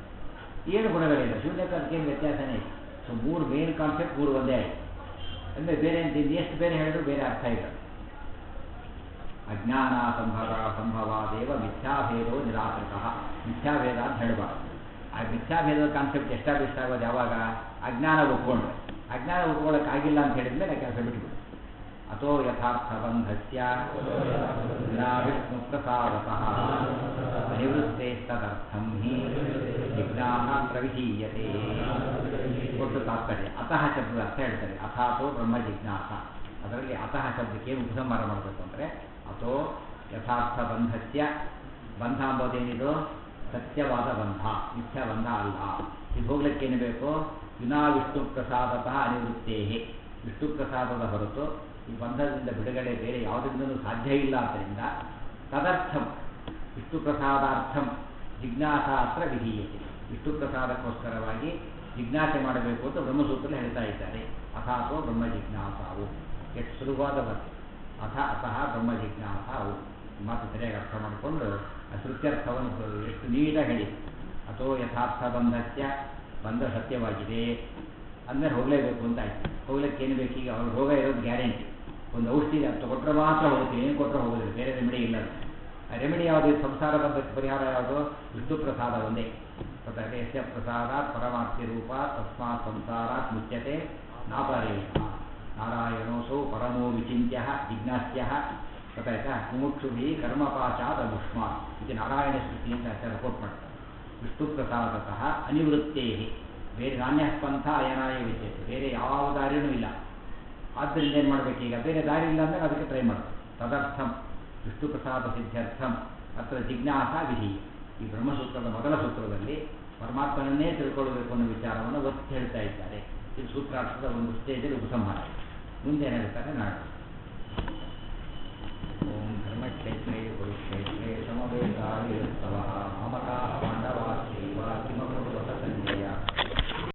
ಏನು ಗುಣಗಳಿಲ್ಲ ಶೂನ್ಯಕ್ಕೆ ಅದಕ್ಕೇನು ವ್ಯತ್ಯಾಸನೇ ಇಲ್ಲ ಸೊ ಮೂರು ಮೇನ್ ಕಾನ್ಸೆಪ್ಟ್ ಮೂರು ಒಂದೇ ಆಯಿತು ಅಂದರೆ ಬೇರೆ ಅಂತ ಇದು ಎಷ್ಟು ಬೇರೆ ಹೇಳಿದ್ರು ಬೇರೆ ಅರ್ಥ ಇಲ್ಲ ಅಜ್ಞಾನ ಸಂಭವ ಸಂಭವಾದೇವ ಮಿಥ್ಯಾಭೇದೋ ನಿರಾಕೃತ ಮಿಥ್ಯಾಭೇದ ಅಂತ ಹೇಳಬಾರ್ದು ಆ ಮಿಥ್ಯಾಭೇದದ ಕಾನ್ಸೆಪ್ಟ್ ಎಸ್ಟಾಬ್ಲಿಷ್ ಆಗೋದು ಯಾವಾಗ ಅಜ್ಞಾನ ಒಪ್ಕೊಂಡ್ರೆ ಅಜ್ಞಾನ ಉಳ್ಕೊಳ್ಳೋಕ್ಕಾಗಿಲ್ಲ ಅಂತ ಹೇಳಿದ್ಮೇಲೆ ಕೆಲಸ ಬಿಟ್ಬಿಡು ಅಥೋ ಯಥಾರ್ಥ ಬಂಧಸ್ಯ ವಿನಾ ವಿಷ್ಣು ಪ್ರಸಾದತಃ ನಿವೃತ್ತೇಸ್ತದರ್ಥಂ ಹಿ ವಿಘ್ನಾಹ ಪ್ರವಿಧೀಯತೆ ಒಟ್ಟು ತಾತ್ಪರ್ಯ ಅತಃ ಶಬ್ದದ ಅರ್ಥ ಹೇಳ್ತಾರೆ ಅಥಾತೋ ಬ್ರಹ್ಮ ಜಿಜ್ಞಾಸ ಅದರಲ್ಲಿ ಅತಃ ಶಬ್ದಕ್ಕೆ ಏನು ಉಪಸಂಹಾರ ಮಾಡಬೇಕು ಅಂದರೆ ಅಥೋ ಯಥಾರ್ಥ ಬಂಧಸ್ಯ ಬಂಧ ಅಂಬೋದೇನಿದು ಸತ್ಯವಾದ ಬಂಧ ಮಿಥ್ಯ ಬಂಧ ಅಲ್ಲ ಇದು ಹೋಗ್ಲಿಕ್ಕೆ ಏನು ಬೇಕು ವಿನಾ ವಿಷ್ಣು ಪ್ರಸಾದತಃ ಅನಿವೃತ್ತೇ ವಿಷ್ಣು ಪ್ರಸಾದದ ಹೊರತು ಈ ಬಂಧದಿಂದ ಬಿಡುಗಡೆ ಬೇರೆ ಯಾವುದರಿಂದಲೂ ಸಾಧ್ಯ ಇಲ್ಲ ಆದ್ದರಿಂದ ತದರ್ಥಂ ವಿಷ್ಣು ಪ್ರಸಾದಾರ್ಥಂ ಜಿಜ್ಞಾಸ ಅತ್ರ ವಿಧೀಯತೆ ವಿಷ್ಣು ಪ್ರಸಾದಕ್ಕೋಸ್ಕರವಾಗಿ ಜಿಜ್ಞಾಸೆ ಮಾಡಬೇಕು ಅಂತ ಬ್ರಹ್ಮಸೂತ್ರದಲ್ಲಿ ಹೇಳ್ತಾ ಇದ್ದಾರೆ ಅಥಾತೋ ಬ್ರಹ್ಮ ಜಿಜ್ಞಾಸಾವು ಎಷ್ಟು ಸುಲಭವಾದ ಮಾತು ಅಥ ಅತಃ ಬ್ರಹ್ಮ ಜಿಜ್ಞಾಸಾವು ಈ ಮಾತು ಸರಿಯಾಗಿ ಅರ್ಥ ಮಾಡಿಕೊಂಡು ಆ ಶ್ರುತ್ಯರ್ಥವನ್ನು ಎಷ್ಟು ನೀಟಾಗಿ ಹೇಳಿ ಅಥೋ ಯಥಾರ್ಥ ಬಂಧಸ್ಯ ಬಂಧ ಸತ್ಯವಾಗಿದೆ ಅಂದಮೇಲೆ ಹೋಗಲೇಬೇಕು ಅಂತ ಆಯ್ತು ಹೋಗ್ಲಿಕ್ಕೆ ಏನು ಬೇಕು ಈಗ ಅವ್ರು ರೋಗ ಇರೋದು ಗ್ಯಾರಂಟಿ ಒಂದು ಔಷಧಿ ಅದು ಕೊಟ್ಟರೆ ಮಾತ್ರ ಹೋಗುತ್ತೆ ಏನು ಕೊಟ್ಟರೆ ಹೋಗೋದಿಲ್ಲ ಬೇರೆ ರೆಮಿಡಿ ಇಲ್ಲ ಅದು. ಆ ರೆಮಿಡಿ ಯಾವುದು ಸಂಸಾರ ಬಂಧಕ್ಕೆ ಪರಿಹಾರ ಯಾವುದು ವಿಷ್ಣು ಪ್ರಸಾದ ಒಂದೇ ಗೊತ್ತಾಗಿದೆ ಯಸ್ಯ ಪ್ರಸಾದಾತ್ ಪರಮಾರ್ಥಿ ರೂಪ ತಸ್ಮಾತ್ ಸಂಸಾರಾತ್ ಮುಚ್ಯತೆ ನಾಪರೇಣ ನಾರಾಯಣೋಸೌ ಪರಮೋ ವಿಚಿತ್ಯ ಜಿಜ್ಞಾಸ್ಯ ಗೊತ್ತಾಯ್ತಾ ಮುಮುಕ್ಷುಭಿ ಕರ್ಮಪಾಚಾದ ಮುಷ್ಮ ಇದು ನಾರಾಯಣ ಸ್ತುತಿ ಅಂತ ಆಚಾರ್ಯ ಕೋಟ್ ಮಾಡ್ತಾರೆ ವಿಷ್ಣು ಪ್ರಸಾದತಃ ಅನಿವೃತ್ತೇ ಬೇರೆ ನಾಣ್ಯ ಪಂಥ ಅಯನಾಯ ವಿದ್ಯತೆ ಬೇರೆ ಯಾವ ದಾರಿನೂ ಇಲ್ಲ ಆದ್ದರಿಂದ ಏನು ಮಾಡಬೇಕೀಗ ಬೇರೆ ದಾರಿ ಇಲ್ಲ ಅಂದರೆ ಅದಕ್ಕೆ ಟ್ರೈ ಮಾಡೋದು ತದರ್ಥಂ ವಿಷ್ಣು ಪ್ರಸಾದ ಸಿದ್ಧಾರ್ಥಂ ಅತ್ರ ಜಿಜ್ಞಾಸ ವಿಧಿ ಈ ಬ್ರಹ್ಮಸೂತ್ರದ ಮೊದಲ ಸೂತ್ರದಲ್ಲಿ ಪರಮಾತ್ಮನನ್ನೇ ತಿಳ್ಕೊಳ್ಬೇಕು ಅನ್ನೋ ವಿಚಾರವನ್ನು ಒತ್ತಿ ಹೇಳ್ತಾ ಇದ್ದಾರೆ ಇದು ಸೂತ್ರಾರ್ಥದ ಒಂದು ಸ್ಟೇಜಲ್ಲಿ ಉಪಸಂಹಾರ ಮುಂದೆ ಏನು ಹೇಳ್ತಾರೆ ನಾಡು ಓಂ ಧರ್ಮಕ್ಷೇತ್ರೇ ಕುರುಕ್ಷೇತ್ರೇ ಸಮವೇತಾಯ